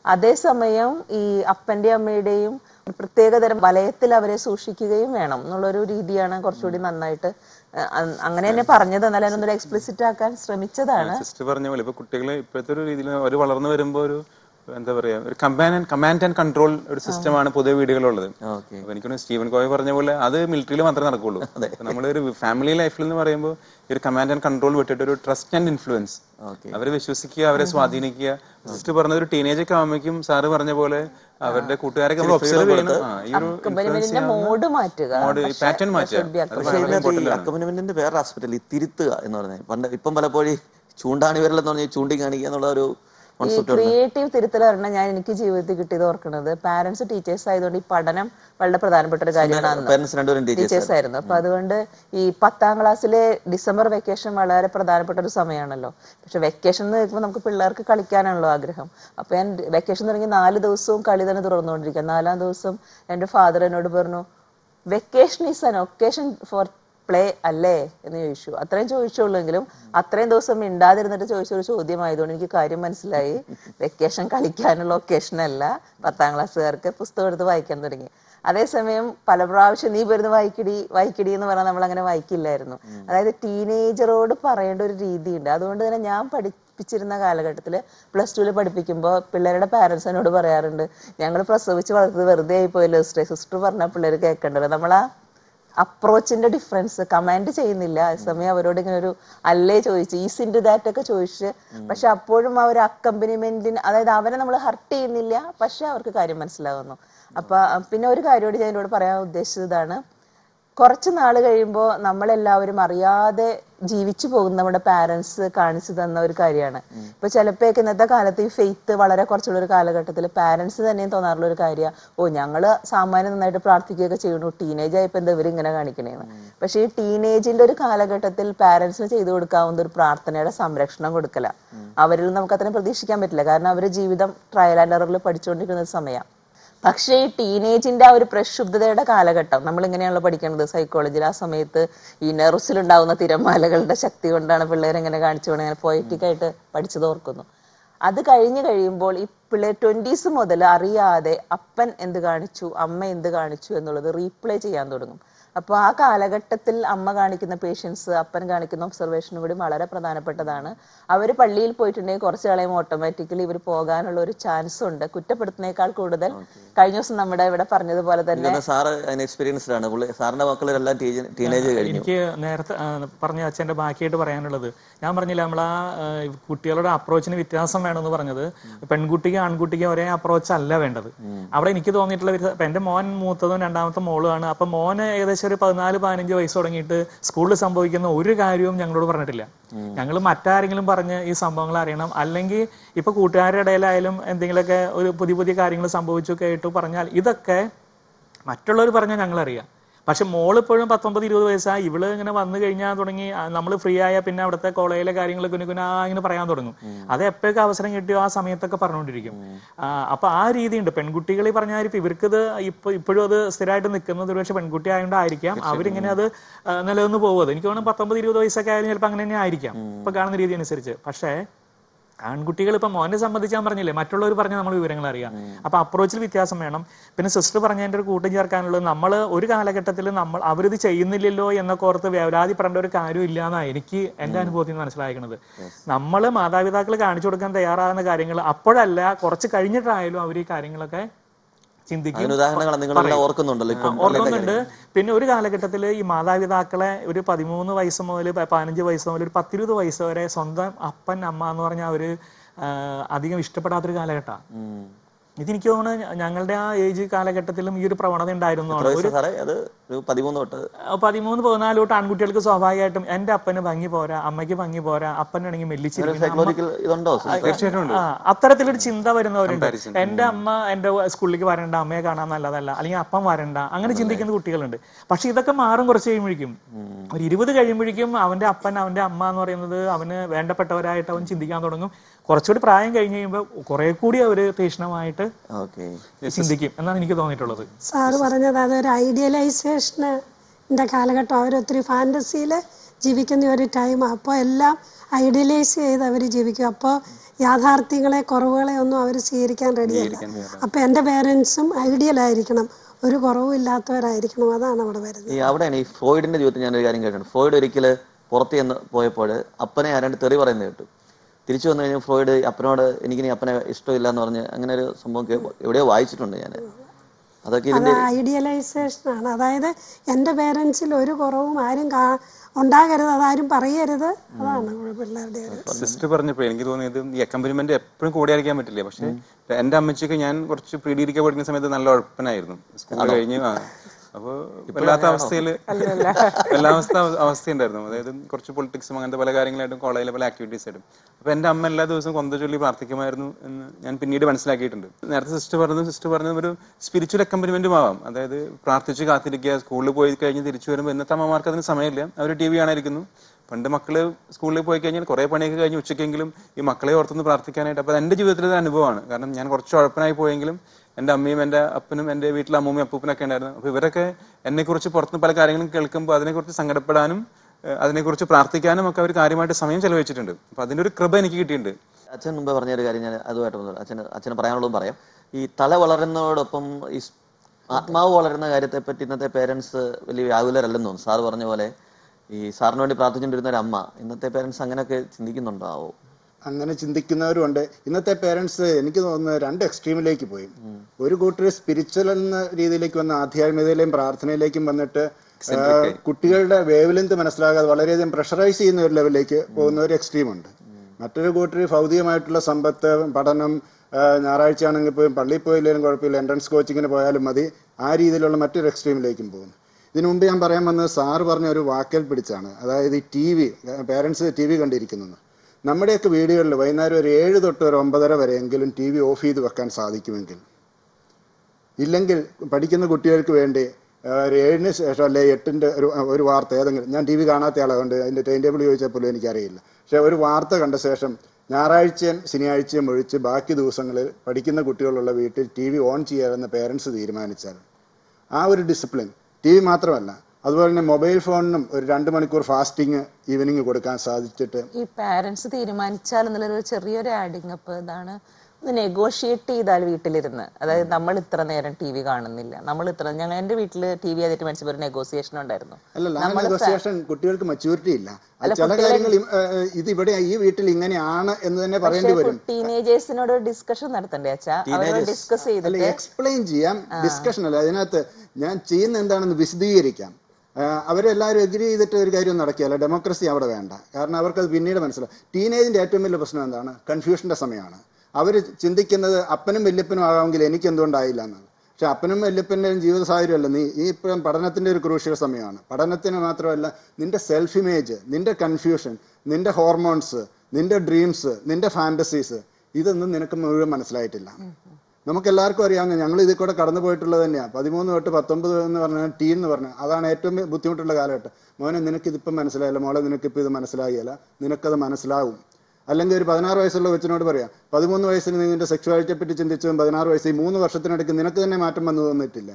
S7: അതേസമയം ഈ അപ്പന്റെ അമ്മയുടെയും ഒരു പ്രത്യേകതരം വലയത്തിൽ അവരെ സൂക്ഷിക്കുകയും വേണം എന്നുള്ളൊരു രീതിയാണ് കുറച്ചുകൂടി നന്നായിട്ട് അഹ് അ- അങ്ങനെ തന്നെ പറഞ്ഞത് എന്നാലും അതിനൊന്നൊരു എക്സ്പ്ലിസിറ്റ് ആക്കാൻ ശ്രമിച്ചതാണ്
S4: സിസ്റ്റർ പറഞ്ഞ പോലെ ഇപ്പൊ കുട്ടികളെ ഇപ്പോഴത്തെ ഒരു രീതിയിൽ അവർ വളർന്നു വരുമ്പോൾ ഒരു എന്താ പറയാ ഒരു കമ്പാൻ കമാൻഡ് ആൻഡ് കൺട്രോൾ ഒരു സിസ്റ്റമാണ് പൊതുവെ വീടുകളുള്ളത്
S1: ഓക്കെ
S4: അപ്പൊ എനിക്ക് തോന്നുന്നു സ്റ്റീവൻ കോയ പറഞ്ഞ പോലെ അത് മിലിറ്ററിയിൽ മാത്രമേ നടക്കുള്ളൂ അപ്പൊ നമ്മളൊരു ഫാമിലി ലൈഫിൽ എന്ന് പറയുമ്പോൾ ഈ ഒരു കമാൻഡ് ആൻഡ് കൺട്രോൾ വിട്ടിട്ട് ഒരു ട്രസ്റ്റ് ആൻഡ് ഇൻഫ്ലുവൻസ്
S1: ഓക്കെ
S4: അവരെ വിശ്വസിക്കുക അവരെ സ്വാധീനിക്കുക സിസ്റ്റർ പറഞ്ഞ ഒരു ടീനേജ് ഒക്കെ ആവുമ്പോഴേക്കും സാറ് പറഞ്ഞ പോലെ അവരുടെ കൂട്ടുകാരൊക്കെ നമ്മൾ ഒബ്സർവ് ചെയ്യണം ആ, ഈ ഒരു
S7: അക്കമ്പനിമെന്റിന്റെ മോഡ് മാറ്റുക
S4: മോഡ് പാറ്റേൺ മാറ്റുക
S7: should be
S4: അത്
S1: പക്ഷേ
S4: വളരെ
S1: ഇതിനകത്ത് ഈ
S4: important ആണ്
S1: അക്കമ്പനിമെന്റിന്റെ വേറെ ആസ്പെക്റ്റിൽ ഈ തിരുത്തുക എന്ന് പറഞ്ഞാൽ പണ്ട് ഇപ്പം പലപ്പോഴും ഈ ചൂണ്ടാണി വിരലെന്ന് പറഞ്ഞാൽ ചൂണ്ടി കാണിക്കുക എന്നുള്ള ഒരു
S7: ഈ
S1: കോൺസെപ്റ്റ് ഉണ്ട്
S7: ക്രിയേറ്റീവ് തിരുത്തൽ പറഞ്ഞാൽ ഞാൻ എനിക്ക് ജീവിതത്തിൽ കിട്ടിയത് ഓർക്കുന്നത് പാരന്റ്സ് ടീച്ചേഴ്സ് ആയതുകൊണ്ട് ഈ പഠനം വളരെ പ്രധാനപ്പെട്ട ഒരു കാര്യമാണ് അന്ന്
S1: പേരൻസ് രണ്ടുപേരും ടീച്ചേഴ്സ്
S7: ടീച്ചേഴ്സ് ആയിരുന്നു അപ്പൊ അതുകൊണ്ട് ഈ പത്താം ക്ലാസ്സിലെ ഡിസംബർ വെക്കേഷൻ വളരെ പ്രധാനപ്പെട്ട ഒരു സമയമാണല്ലോ പക്ഷെ വെക്കേഷൻ എന്ന് കേൾക്കുമ്പോൾ നമുക്ക് പിള്ളേർക്ക് കളിക്കാനാണല്ലോ ആഗ്രഹം അപ്പൊ ഞാൻ വെക്കേഷൻ തുടങ്ങി നാല് ദിവസവും കളി തന്നെ തുടർന്നുകൊണ്ടിരിക്കുക നാലാം ദിവസം എന്റെ ഫാദർ എന്നോട് പറഞ്ഞു vacation is an occasion for play അല്ലേ എന്ന് ചോദിച്ചു അത്രയും ചോദിച്ചുള്ളെങ്കിലും അത്രയും ദിവസം മിണ്ടാതിരുന്നിട്ട് ചോദിച്ച ഒരു ചോദ്യമായതുകൊണ്ട് എനിക്ക് കാര്യം മനസ്സിലായി വെക്കേഷൻ കളിക്കാനുള്ള ഒക്കേഷൻ അല്ല പത്താം ക്ലാസ്സുകാർക്ക് പുസ്തകം എടുത്ത് വായിക്കാൻ തുടങ്ങി അതേസമയം പല പ്രാവശ്യം നീ വരുന്ന വായിക്കടി വായിക്കടി എന്ന് പറഞ്ഞാൽ നമ്മൾ അങ്ങനെ വായിക്കില്ലായിരുന്നു അതായത് ടീനേജറോട് പറയേണ്ട ഒരു രീതിയുണ്ട് അതുകൊണ്ട് തന്നെ ഞാൻ പഠിപ്പിച്ചിരുന്ന കാലഘട്ടത്തിൽ പ്ലസ് ടുവിൽ പഠിപ്പിക്കുമ്പോൾ പിള്ളേരുടെ പാരൻസ് എന്നോട് പറയാറുണ്ട് ഞങ്ങൾ പ്രസവിച്ച് വളർത്തത് വെറുതെ ആയി പോയല്ലോ സിസ്റ്റർ സിസ്റ്റർ പറഞ്ഞാൽ പിള്ളേർ കേൾക്കേണ്ടത് നമ്മളാ അപ്രോച്ചിന്റെ ഡിഫറൻസ് കമാൻഡ് ചെയ്യുന്നില്ല അതേസമയം അവരോട് ഇങ്ങനെ ഒരു അല്ലേ ചോദിച്ചു ഈ സിൻഡ് ദാറ്റ് ഒക്കെ ചോദിച്ച് പക്ഷെ അപ്പോഴും ആ ഒരു അക്കമ്പനിമെന്റിന് അതായത് അവരെ നമ്മൾ ഹർട്ട് ചെയ്യുന്നില്ല പക്ഷെ അവർക്ക് കാര്യം മനസ്സിലാകുന്നു അപ്പൊ അഹ് പിന്നെ ഒരു കാര്യമോട് ഞാൻ എന്നോട് പറയാൻ ഉദ്ദേശിച്ചതാണ് കുറച്ച് നാൾ കഴിയുമ്പോൾ നമ്മളെല്ലാവരും അറിയാതെ ജീവിച്ചു പോകുന്ന നമ്മുടെ പാരന്റ്സ് കാണിച്ചു തന്ന ഒരു കാര്യമാണ് ഇപ്പൊ ചിലപ്പോഴൊക്കെ ഇന്നത്തെ കാലത്ത് ഈ ഫെയ്ത്ത് വളരെ കുറച്ചുള്ള ഒരു കാലഘട്ടത്തിൽ പാരന്റ്സ് തന്നെയും തോന്നാറുള്ള ഒരു കാര്യമാണ് ഓ ഞങ്ങള് സാമാന്യം നന്നായിട്ട് പ്രാർത്ഥിക്കുകയൊക്കെ ചെയ്യുന്നു ടീനേജ് ആയപ്പോ എന്താ ഇവർ ഇങ്ങനെ കാണിക്കണേന്ന് പക്ഷെ ഈ ടീനേജിന്റെ ഒരു കാലഘട്ടത്തിൽ പാരന്റ്സിന് ചെയ്തു കൊടുക്കാവുന്ന ഒരു പ്രാർത്ഥനയുടെ സംരക്ഷണം കൊടുക്കല അവരിൽ നമുക്ക് അത്രയും പ്രതീക്ഷിക്കാൻ പറ്റില്ല കാരണം അവര് ജീവിതം ട്രയൽ ആൻഡ് എററിൽ പഠിച്ചുകൊണ്ടിരിക്കുന്ന ഒരു സമയം പക്ഷേ ഈ ടീനേജിന്റെ ആ ഒരു പ്രക്ഷുബ്ധതയുടെ കാലഘട്ടം നമ്മൾ ഇങ്ങനെയാണല്ലോ പഠിക്കുന്നത് സൈക്കോളജിയിൽ ആ സമയത്ത് ഈ നെർവ്സിലുണ്ടാവുന്ന തിരമാലകളുടെ ശക്തി കൊണ്ടാണ് പിള്ളേർ ഇങ്ങനെ കാണിച്ചു കൊണ്ട് ഇങ്ങനെ poetic ആയിട്ട് പഠിച്ചത് ഓർക്കുന്നു അത് കഴിഞ്ഞു കഴിയുമ്പോൾ ഈ പിള്ളേർ ട്വന്റീസ് മുതൽ അറിയാതെ അപ്പൻ എന്ത് കാണിച്ചു അമ്മ എന്ത് കാണിച്ചു എന്നുള്ളത് റീപ്ലേ ചെയ്യാൻ തുടങ്ങും അപ്പോൾ ആ കാലഘട്ടത്തിൽ അമ്മ കാണിക്കുന്ന പേഷ്യൻസ് അപ്പൻ കാണിക്കുന്ന ഒബ്സർവേഷനും കൂടി വളരെ പ്രധാനപ്പെട്ടതാണ് അവർ പള്ളിയിൽ പോയിട്ടുണ്ടെങ്കിൽ കുറച്ച് കളയുമ്പോൾ ഓട്ടോമാറ്റിക്കലി ഇവർ പോകാനുള്ള ഒരു ചാൻസ് ഉണ്ട് കുറ്റപ്പെടുത്തുന്നേക്കാൾ കൂടുതൽ കഴിഞ്ഞ ദിവസം നമ്മുടെ ഇവിടെ പറഞ്ഞതുപോലെ തന്നെ
S1: എനിക്ക് സാറ് അതിന് എക്സ്പീരിയൻസ്ഡ് ആണ് പുള്ളി സാറിന്റെ മക്കളെല്ലാം ടീനേജ് കഴിഞ്ഞു
S3: എനിക്ക് നേരത്തെ ആ, പറഞ്ഞ അച്ഛൻ്റെ ബാക്കിയായിട്ട് പറയാനുള്ളത് ഞാൻ പറഞ്ഞില്ല നമ്മൾ ആ ആ, കുട്ടികളുടെ അപ്രോച്ചിന് വ്യത്യാസം വേണമെന്ന് പറഞ്ഞത് പെൺകുട്ടിക്കും ആൺകുട്ടിക്കും ഒരേ അപ്രോച്ച് അല്ല വേണ്ടത് അവിടെ എനിക്ക് തോന്നിയിട്ടുള്ള വ്യത്യാസം- ഇപ്പൊ എന്റെ മോൻ മൂത്തതും രണ്ടാമത്തെ മോളുമാണ് അപ്പൊ മോന് ഏകദേശം ഒരു പതിനാല് പതിനഞ്ച് വയസ്സ് തുടങ്ങിയിട്ട് സ്കൂളിൽ സംഭവിക്കുന്ന ഒരു കാര്യവും ഞങ്ങളോട് പറഞ്ഞിട്ടില്ല ഞങ്ങൾ മറ്റാരെങ്കിലും പറഞ്ഞ് ഈ സംഭവങ്ങൾ അറിയണം അല്ലെങ്കിൽ ഇപ്പൊ കൂട്ടുകാരുടെ ഇടയിലായാലും എന്തെങ്കിലുമൊക്കെ ഒരു പുതിയ പുതിയ കാര്യങ്ങൾ സംഭവിച്ചു കേട്ടു പറഞ്ഞാൽ ഇതൊക്കെ മറ്റുള്ളവർ പറഞ്ഞാൽ ഞങ്ങൾ അറിയാം പക്ഷെ മോള് ഇപ്പോഴും പത്തൊമ്പത് ഇരുപത് വയസ്സായി ഇവള് ഇങ്ങനെ വന്നു കഴിഞ്ഞാൽ തുടങ്ങി നമ്മൾ ഫ്രീ ആയ പിന്നെ അവിടുത്തെ കോളേജിലെ കാര്യങ്ങൾ കുഞ്ഞു കുഞ്ഞാ ഇങ്ങനെ പറയാൻ തുടങ്ങും അത് എപ്പോഴൊക്കെ അവസരം കിട്ടിയോ ആ സമയത്തൊക്കെ പറഞ്ഞുകൊണ്ടിരിക്കും ആ, അപ്പൊ ആ രീതിയുണ്ട് പെൺകുട്ടികൾ ഈ പറഞ്ഞാൽ ഇപ്പൊ ഇവർക്കിത് ഇപ്പൊ ഇപ്പോഴും അത് സ്ഥിരമായിട്ട് നിൽക്കുന്നത് ഒരുപക്ഷെ പെൺകുട്ടി ആയതുകൊണ്ടായിരിക്കാം അവരിങ്ങനെ അത് ആ, നിലനിന്ന് പോകുന്നത് എനിക്ക് തോന്നുന്നു പത്തൊമ്പത് ഇരുപത് വയസ്സൊക്കെ ആയാലും ചിലപ്പോൾ അങ്ങനെ തന്നെ ആയിരിക്കാം ഇപ്പൊ കാണുന്ന രീതി അനുസരിച്ച് പക്ഷേ ആൺകുട്ടികൾ ഇപ്പൊ മോനെ സംബന്ധിച്ച് ഞാൻ പറഞ്ഞില്ലേ മറ്റുള്ളവർ പറഞ്ഞ നമ്മൾ വിവരങ്ങൾ അറിയാം അപ്പൊ അപ്രോച്ചിൽ വ്യത്യാസം വേണം പിന്നെ സിസ്റ്റർ പറഞ്ഞതിന്റെ ഒരു കൂട്ടം ചേർക്കാനുള്ളത് നമ്മൾ ഒരു കാലഘട്ടത്തിൽ നമ്മൾ അവരിത് ചെയ്യുന്നില്ലല്ലോ എന്നൊക്കെ ഓർത്ത് വേവലാതിപ്പെടേണ്ട ഒരു കാര്യം ഇല്ല എന്നാണ് എനിക്ക് എന്റെ അനുഭവത്തിൽ നിന്ന് മനസ്സിലാക്കുന്നത് നമ്മൾ മാതാപിതാക്കൾ കാണിച്ചു കൊടുക്കാൻ തയ്യാറാകുന്ന കാര്യങ്ങൾ അപ്പോഴല്ല കുറച്ച് കഴിഞ്ഞിട്ടായാലും അവർ ഈ കാര്യങ്ങളൊക്കെ ചിന്തിക്കും
S1: അതിന് ഉദാഹരണങ്ങൾ നിങ്ങളെല്ലാം ഓർക്കുന്നുണ്ടല്ലോ ഇപ്പം
S3: ഓർക്കുന്നുണ്ട് പിന്നെ ഒരു കാലഘട്ടത്തിൽ ഈ മാതാപിതാക്കളെ ഒരു പതിമൂന്ന് വയസ്സ് മുതൽ പതിനഞ്ച് വയസ്സ് മുതൽ ഒരു പത്തിരുപത് വയസ്സ് വരെ സ്വന്തം അപ്പൻ അമ്മ എന്ന് പറഞ്ഞ അവര് ആ, അധികം ഇഷ്ടപ്പെടാത്തൊരു കാലഘട്ടമാണ്
S1: ഉം.
S3: ഇതെനിക്ക് തോന്നുന്നു ഞ- ഞങ്ങളുടെ ആ ഏജ് കാലഘട്ടത്തിലും ഈ ഒരു പ്രവണത ഉണ്ടായിരുന്നു
S1: എത്ര വയസ്സാ സാറേ അത് ഒരു പതിമൂന്ന് തൊട്ട്
S3: പതിമൂന്ന് പതിനാല് തൊട്ട് ആൺകുട്ടികൾക്ക് സ്വാഭാവികമായിട്ടും എന്റെ അപ്പന് ഭംഗി പോരാ അമ്മയ്ക്ക് ഭംഗി പോരാ അപ്പനാണെങ്കിൽ മെല്ലിച്ചിരിക്കുന്ന അമ്മ
S1: സൈക്കോളജിക്കൽ ഇതുണ്ടോ സിസ്റ്റർ?
S4: തീർച്ചയായിട്ടും ഉണ്ട്
S3: ആ അത്തരത്തിലൊരു ചിന്ത വരുന്നവരുണ്ട് എന്റെ അമ്മ എന്റെ സ്കൂളിലേക്ക് വരണ്ട അമ്മയെ കാണാൻ നല്ലതല്ല അല്ലെങ്കിൽ അപ്പം വരണ്ട അങ്ങനെ ചിന്തിക്കുന്ന കുട്ടികളുണ്ട് പക്ഷെ ഇതൊക്കെ മാറും കുറച്ച് കഴിയുമ്പോഴേക്കും ഒരു ഇരുപത് കഴിയുമ്പോഴേക്കും അവന്റെ അപ്പൻ അവന്റെ അമ്മ എന്ന് പറയുന്നത് അവന് വേണ്ടപ്പെട്ടവരായിട്ട് അവൻ ചിന്തിക്കാൻ തുടങ്ങും കുറച്ചുകൂടി പ്രായം കഴിഞ്ഞ് കഴിയുമ്പോൾ കുറെ കൂടി അവര് തീക്ഷ്ണമായിട്ട്
S1: ഓക്കെ
S3: ചിന്തിക്കും എന്നാണ് എനിക്ക് തോന്നിയിട്ടുള്ളത്
S2: സാറ് പറഞ്ഞത് അതൊരു ഐഡിയലൈസേഷൻ്റെ കാലഘട്ടം അവരൊത്തിരി ഫാൻറ്റസിയിൽ ജീവിക്കുന്ന ഒരു ടൈം അപ്പോൾ എല്ലാം ഐഡിയലൈസ് ചെയ്ത് അവർ ജീവിക്കും അപ്പോൾ യാഥാർത്ഥ്യങ്ങളെ കുറവുകളെ ഒന്നും അവർ സ്വീകരിക്കാൻ റെഡിയല്ല അപ്പോൾ എൻ്റെ പേരൻസും ഐഡിയൽ ആയിരിക്കണം ഒരു കുറവും ഇല്ലാത്തവരായിരിക്കണം അതാണ് അവിടെ വരുന്നത്
S1: ഈ അവിടെയാണ് ഈ ഫ്രോയിഡിന്റെ ജീവിതത്തിൽ ഞാനൊരു കാര്യം കേട്ടിട്ടുണ്ട് ഫ്രോയിഡ് ഒരിക്കൽ പുറത്ത് ചെന്ന് പോയപ്പോൾ അപ്പനെ ആരാണ്ട് തെറി പറയുന്നത് കേട്ടു തിരിച്ചു വന്നു കഴിഞ്ഞാൽ ഫ്രോയിഡ് അപ്പനോട് എനിക്കിനി അപ്പനെ ഇഷ്ടമില്ല എന്ന് പറഞ്ഞ് അങ്ങനെ ഒരു സംഭവം കേ- എവിടെയോ വായിച്ചിട്ടുണ്ട് ഞാൻ അതൊക്കെ
S2: അത്
S1: ഇതിന്റെ
S2: ഐഡിയലൈസേഷൻ ആണ് അതായത് എൻ്റെ പേരൻസിൽ ഒരു കുറവും ആരും കാ ഉണ്ടാകരുത് അതാരും പറയരുത് അതാണ് പിള്ളേരുടെ ഒരു
S4: സിസ്റ്റർ പറഞ്ഞപ്പോൾ എനിക്ക് തോന്നിയത് ഈ അക്കമ്പനിമെന്റ് എപ്പോഴും കൂടെ ആയിരിക്കാൻ പറ്റില്ല പക്ഷെ എന്റെ അമ്മച്ചിക്ക് ഞാൻ കുറച്ച് പ്രീ ഡിഗ്രിക്ക് പഠിക്കുന്ന സമയത്ത് നല്ല ഉഴപ്പനായിരുന്നു സ്കൂൾ കഴിഞ്ഞ് ആ അപ്പോൾ വല്ലാത്ത അവസ്ഥയില് വല്ലാത്ത അവസ്ഥയുണ്ടായിരുന്നു അതായത് കുറച്ച് പൊളിറ്റിക്സും അങ്ങനത്തെ പല കാര്യങ്ങളായിട്ടും കോളേജിലെ പല ആക്ടിവിറ്റീസ് ആയിട്ടും അപ്പൊ എന്റെ അമ്മ എല്ലാ ദിവസവും കൊന്ത ചൊല്ലി പ്രാർത്ഥിക്കുമായിരുന്നു എന്ന് ഞാൻ പിന്നീട് മനസ്സിലാക്കിയിട്ടുണ്ട് നേരത്തെ സിസ്റ്റർ പറഞ്ഞത് സിസ്റ്റർ പറഞ്ഞത് ഒരു സ്പിരിച്വൽ അക്കമ്പനിമെന്റും ആവാം അതായത് പ്രാർത്ഥിച്ച് കാത്തിരിക്കുക സ്കൂളിൽ പോയി കഴിഞ്ഞ് തിരിച്ചു വരുമ്പോൾ ഇന്നത്തെ അമ്മമാർക്ക് അതിന് സമയമില്ല അവർ ടി വി കാണാനിരിക്കുന്നു പണ്ട് മക്കള് സ്കൂളിൽ പോയി കഴിഞ്ഞാൽ കുറെ പണിയൊക്കെ കഴിഞ്ഞ് ഉച്ചയ്ക്കെങ്കിലും ഈ മക്കളെ ഓർത്തൊന്ന് പ്രാർത്ഥിക്കാനായിട്ട് അപ്പൊ എന്റെ ജീവിതത്തിൽ ഒരു അനുഭവമാണ് കാരണം ഞാൻ കുറച്ച് ഉഴപ്പനായി പോയെങ്കിലും എന്റെ അമ്മയും എന്റെ അപ്പനും എന്റെ വീട്ടിലെ അമ്മൂമ്മയും അപ്പൂപ്പനൊക്കെ ഉണ്ടായിരുന്നു അപ്പൊ ഇവരൊക്കെ എന്നെ കുറിച്ച് പുറത്തുനിന്ന് പല കാര്യങ്ങളും കേൾക്കുമ്പോൾ അതിനെക്കുറിച്ച് സങ്കടപ്പെടാനും ഏഹ് അതിനെക്കുറിച്ച് പ്രാർത്ഥിക്കാനും ഒക്കെ അവർ കാര്യമായിട്ട് സമയം ചെലവഴിച്ചിട്ടുണ്ട് അപ്പൊ അതിന്റെ ഒരു കൃപ എനിക്ക് കിട്ടിയിട്ടുണ്ട്
S1: അച്ഛൻ മുമ്പേ പറഞ്ഞ ഒരു കാര്യം ഞാൻ അതുമായിട്ട് ബന്ധപ്പെട്ട് അച്ഛന് അച്ഛന് പറയാനുള്ളതും പറയാം ഈ തല വളരുന്നതോടൊപ്പം ഈ സ് ആത്മാവ് വളരുന്ന കാര്യത്തെ പറ്റി ഇന്നത്തെ പേരൻസ് വലിയ വ്യാകുലരല്ലെന്ന് തോന്നുന്നു സാറ് പറഞ്ഞ പോലെ ഈ സാറിന് വേണ്ടി പ്രാർത്ഥിച്ചുകൊണ്ടിരുന്ന ഒരു അമ്മ ഇന്നത്തെ പേരൻസ് അങ്ങനെയൊക്കെ ചിന്തിക്കുന്നുണ്ടാവോ
S6: അങ്ങനെ ചിന്തിക്കുന്നവരുണ്ട് ഇന്നത്തെ പേരൻസ് എനിക്ക് തോന്നുന്നത് രണ്ട് എക്സ്ട്രീമിലേക്ക് പോയി ഒരു കൂട്ടർ സ്പിരിച്വൽ എന്ന രീതിയിലേക്ക് വന്ന ആധ്യാത്മികതയിലെയും പ്രാർത്ഥനയിലേക്കും വന്നിട്ട് ആ, കുട്ടികളുടെ വേവ് ലെന്ത് മനസ്സിലാകാതെ വളരെയധികം പ്രഷറൈസ് ചെയ്യുന്ന ഒരു ലെവലിലേക്ക് പോകുന്ന ഒരു എക്സ്ട്രീം ഉണ്ട് മറ്റൊരു കൂട്ടർ ഭൗതികമായിട്ടുള്ള സമ്പത്ത് പഠനം ആ, ഞായറാഴ്ച ആണെങ്കിൽ പോയി പള്ളിയിൽ പോയില്ലെങ്കിലും കുഴപ്പമില്ല എൻട്രൻസ് കോച്ചിങ്ങിന് പോയാലും മതി ആ രീതിയിലുള്ള മറ്റൊരു എക്സ്ട്രീമിലേക്കും പോകുന്നു ഇതിനു മുമ്പ് ഞാൻ പറയാൻ വന്നത് സാറ് പറഞ്ഞ ഒരു വാക്കൽ പിടിച്ചാണ് അതായത് ഈ T V parents T V കണ്ടിരിക്കുന്നത് നമ്മുടെയൊക്കെ വീടുകളിൽ വൈകുന്നേരം ഒരു ഏഴ് തൊട്ട് ഒരു ഒമ്പതര വരെയെങ്കിലും ടി വി ഓഫ് ചെയ്ത് വെക്കാൻ സാധിക്കുമെങ്കിൽ ഇല്ലെങ്കിൽ പഠിക്കുന്ന കുട്ടികൾക്ക് വേണ്ടി ആ, ഒരു ഏഴിന് ശേഷം അല്ലെ എട്ടിന്റെ ഒരു ഒരു വാർത്ത ഏതെങ്കിലും ഞാൻ ടി വി കാണാത്ത ആളാകൊണ്ട് അതിന്റെ ടൈം ടേബിൾ ചോദിച്ചാൽ പോലും എനിക്കറിയില്ല പക്ഷെ ഒരു വാർത്ത കണ്ട ശേഷം ഞായറാഴ്ചയും ശനിയാഴ്ചയും ഒഴിച്ച് ബാക്കി ദിവസങ്ങളിൽ പഠിക്കുന്ന കുട്ടികളുള്ള വീട്ടിൽ ടി വി ഓൺ ചെയ്യാമെന്ന് പേരൻസ് തീരുമാനിച്ചാൽ ആ ഒരു ഡിസിപ്ലിൻ ടി വി മാത്രമല്ല അതുപോലെ തന്നെ മൊബൈൽ ഫോണിനും ഒരു രണ്ട് മണിക്കൂർ ഫാസ്റ്റിംഗ് ഈവനിങ് കൊടുക്കാൻ സാധിച്ചിട്ട്
S7: ഈ പാരന്റ്സ് തീരുമാനിച്ചാൽ എന്നുള്ളൊരു ചെറിയൊരു ആഡിങ് അപ്പ് ഇതാണ് ഒന്ന് നെഗോഷിയേറ്റ് ചെയ്താൽ വീട്ടിലിരുന്ന് അതായത് നമ്മൾ ഇത്ര നേരം ടി വി കാണുന്നില്ല നമ്മൾ ഇത്ര ഞങ്ങൾ എന്റെ വീട്ടിൽ ടി വി ആദ്യമായിട്ട് മനസ്സിൽ ഒരു നെഗോസിയേഷൻ ഉണ്ടായിരുന്നു
S6: അല്ലല്ല ആ നെഗോസിയേഷൻ കുട്ടികൾക്ക് മെച്യൂരിറ്റി ഇല്ല അത് ചില കാര്യങ്ങൾ ഇം- ഏഹ് ഇത് ഇവിടെ ഈ വീട്ടിൽ ഇങ്ങനെയാണ് എന്ന് തന്നെ പറയേണ്ടി വരും
S7: ടീനേജേഴ്സിനോട് ഡിസ്കഷൻ നടത്തണ്ടേ അച്ഛാ അവരോട് ഡിസ്കസ്
S6: അല്ല
S7: ചെയ്തിട്ട്
S6: എക്സ്പ്ലെയിൻ ചെയ്യാം ഡിസ്കഷൻ അല്ല അതിനകത്ത് ഞാൻ ചെയ്യുന്ന എന്താണെന്ന് വിശദീകരിക്കാം ആഹ് അവരെല്ലാവരും എഗ്രി ചെയ്തിട്ട് ഒരു കാര്യം നടക്കുകയല്ല ഡെമോക്രസി അവിടെ വേണ്ട കാരണം അവർക്കത് പിന്നീട് മനസ്സിലാവും ടീനേജിന്റെ ഏറ്റവും വലിയ പ്രശ്നം എന്താണ് കൺഫ്യൂഷന്റെ സമയമാണ് അവർ ചിന്തിക്കുന്നത് അപ്പനും വല്യപ്പനും ആകാമെങ്കിൽ എനിക്ക് എന്തുകൊണ്ടായില്ല എന്നാണ് പക്ഷെ അപ്പനും വല്യപ്പൻ്റെയും ജീവിത സാഹചര്യമല്ല നീ ഈ ഇപ്പം പഠനത്തിന്റെ ഒരു ക്രൂഷ്യൽ സമയമാണ് പഠനത്തിന് മാത്രമല്ല നിന്റെ സെൽഫ് ഇമേജ് നിന്റെ കൺഫ്യൂഷൻ നിന്റെ ഹോർമോൺസ് നിന്റെ ഡ്രീംസ് നിന്റെ ഫാന്റസീസ് ഇതൊന്നും നിനക്ക് മുഴുവൻ മനസ്സിലായിട്ടില്ല നമുക്ക് എല്ലാവർക്കും അറിയാവുന്ന ഞങ്ങൾ ഇതിൽ കൂടെ കടന്നു പോയിട്ടുള്ളത് തന്നെയാണ് പതിമൂന്ന് തൊട്ട് പത്തൊമ്പത് എന്ന് പറഞ്ഞാൽ ടീ എന്ന് പറഞ്ഞാൽ അതാണ് ഏറ്റവും ബുദ്ധിമുട്ടുള്ള കാലഘട്ടം മോനെ നിനക്ക് ഇതിപ്പം മനസ്സിലായില്ല മോളെ നിനക്കിപ്പോൾ ഇത് മനസ്സിലാകില്ല നിനക്കത് മനസ്സിലാവും അല്ലെങ്കിൽ ഒരു പതിനാറ് വയസ്സുള്ള കൊച്ചിനോട് പറയാം പതിമൂന്ന് വയസ്സിന് നീ നിന്റെ സെക്ച്വാലിറ്റിയെ പറ്റി ചിന്തിച്ചതും പതിനാറ് വയസ്സ് ഈ മൂന്ന് വർഷത്തിനിടയ്ക്ക് നിനക്ക് തന്നെ മാറ്റം വന്നു തോന്നിയിട്ടില്ലേ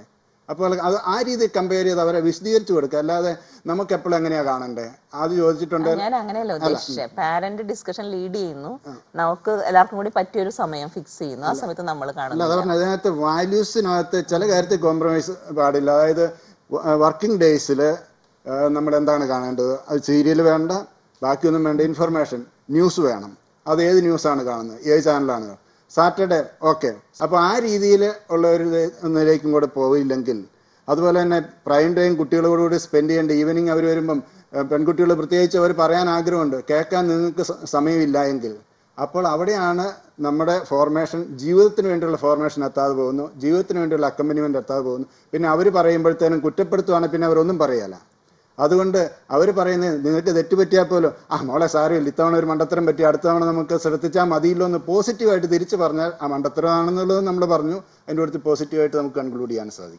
S6: അപ്പോൾ അത് ആ രീതി കമ്പയർ ചെയ്ത് അവരെ വിശദീകരിച്ചു കൊടുക്കുക അല്ലാതെ നമുക്ക് എപ്പോഴും എങ്ങനെയാ കാണണ്ടേ അത് ചോദിച്ചിട്ടുണ്ട്
S7: ഞാൻ അങ്ങനെയല്ല ഉദ്ദേശിച്ചത് പാരന്റ് ഡിസ്കഷൻ ലീഡ് ചെയ്യുന്നു നമുക്ക് എല്ലാവർക്കും കൂടി പറ്റിയൊരു സമയം ഫിക്സ് ചെയ്യുന്നു ആ സമയത്ത് നമ്മൾ
S6: അല്ല
S7: കാണുന്നു
S6: അത് പറഞ്ഞ അതിനകത്ത് വാല്യൂസിനകത്ത് ചില കാര്യത്തിൽ കോംപ്രമൈസ് പാടില്ല അതായത് വർക്കിംഗ് ഡേയ്സിൽ നമ്മൾ എന്താണ് കാണേണ്ടത് അത് സീരിയൽ വേണ്ട ബാക്കിയൊന്നും വേണ്ട ഇൻഫർമേഷൻ ന്യൂസ് വേണം അത് ഏത് ന്യൂസാണ് കാണുന്നത് ഏത് ചാനലാണ് സാറ്റർഡേ ഓക്കെ അപ്പോൾ ആ രീതിയിൽ ഉള്ള ഒരു ഇത് ഒന്നിലേക്കും കൂടെ പോയില്ലെങ്കിൽ അതുപോലെ തന്നെ പ്രൈം ടൈം കുട്ടികളോടുകൂടി സ്പെൻഡ് ചെയ്യേണ്ട ഈവനിങ് അവർ വരുമ്പം പെൺകുട്ടികൾ പ്രത്യേകിച്ച് അവർ പറയാൻ ആഗ്രഹമുണ്ട് കേൾക്കാൻ നിങ്ങൾക്ക് സ- സമയമില്ല എങ്കിൽ അപ്പോൾ അവിടെയാണ് നമ്മുടെ ഫോർമേഷൻ ജീവിതത്തിന് വേണ്ടിയുള്ള ഫോർമേഷൻ എത്താതെ പോകുന്നു ജീവിതത്തിന് വേണ്ടിയുള്ള അക്കമ്പനിമെന്റ് എത്താതെ പോകുന്നു പിന്നെ അവർ പറയുമ്പോഴത്തേനും കുറ്റപ്പെടുത്തുവാണെങ്കിൽ പിന്നെ അവരൊന്നും പറയല അതുകൊണ്ട് അവർ പറയുന്നത് നിങ്ങൾക്ക് തെറ്റുപറ്റിയാൽ പോലും ആ മോളെ സാരമില്ല ഇത്തവണ ഒരു മണ്ടത്തരം പറ്റി അടുത്ത തവണ നമുക്ക് ശ്രദ്ധിച്ചാൽ മതിയല്ലോ എന്ന് പോസിറ്റീവായിട്ട് തിരിച്ചു പറഞ്ഞാൽ ആ മണ്ടത്തരമാണെന്നുള്ളത് നമ്മൾ പറഞ്ഞു അതിൻ്റെ അടുത്ത് പോസിറ്റീവായിട്ട് നമുക്ക് കൺക്ലൂഡ് ചെയ്യാൻ സാധിക്കും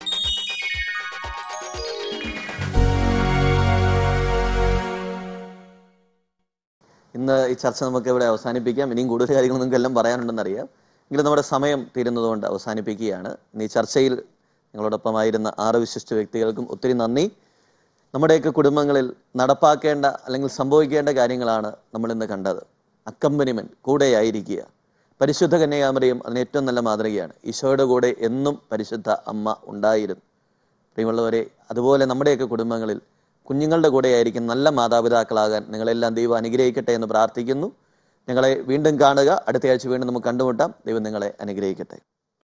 S1: ഇന്ന് ഈ ചർച്ച നമുക്ക് ഇവിടെ അവസാനിപ്പിക്കാം ഇനിയും കൂടുതൽ കാര്യങ്ങൾ നിങ്ങൾക്ക് എല്ലാം പറയാനുണ്ടെന്ന് അറിയാം എങ്കിലും നമ്മുടെ സമയം തീരുന്നതുകൊണ്ട് അവസാനിപ്പിക്കുകയാണ് ഇന്ന് ഈ ചർച്ചയിൽ ഞങ്ങളോടൊപ്പമായിരുന്ന ആറ് വിശിഷ്ട വ്യക്തികൾക്കും ഒത്തിരി നന്ദി നമ്മുടെയൊക്കെ കുടുംബങ്ങളിൽ നടപ്പാക്കേണ്ട അല്ലെങ്കിൽ സംഭവിക്കേണ്ട കാര്യങ്ങളാണ് നമ്മൾ ഇന്ന് കണ്ടത് അക്കമ്പനിമെന്റ് കൂടെയായിരിക്കുക പരിശുദ്ധ കന്യാകുമരിയും അതിന് ഏറ്റവും നല്ല മാതൃകയാണ് ഈശോയുടെ കൂടെ എന്നും പരിശുദ്ധ അമ്മ ഉണ്ടായിരുന്നു പ്രിയമുള്ളവരെ അതുപോലെ നമ്മുടെയൊക്കെ കുടുംബങ്ങളിൽ കുഞ്ഞുങ്ങളുടെ കൂടെയായിരിക്കും നല്ല മാതാപിതാക്കളാകാൻ നിങ്ങളെല്ലാം ദൈവം അനുഗ്രഹിക്കട്ടെ എന്ന് പ്രാർത്ഥിക്കുന്നു ഞങ്ങളെ വീണ്ടും കാണുക അടുത്തയാഴ്ച വീണ്ടും നമുക്ക് കണ്ടുമുട്ടാം ദൈവം നിങ്ങളെ അനുഗ്രഹിക്കട്ടെ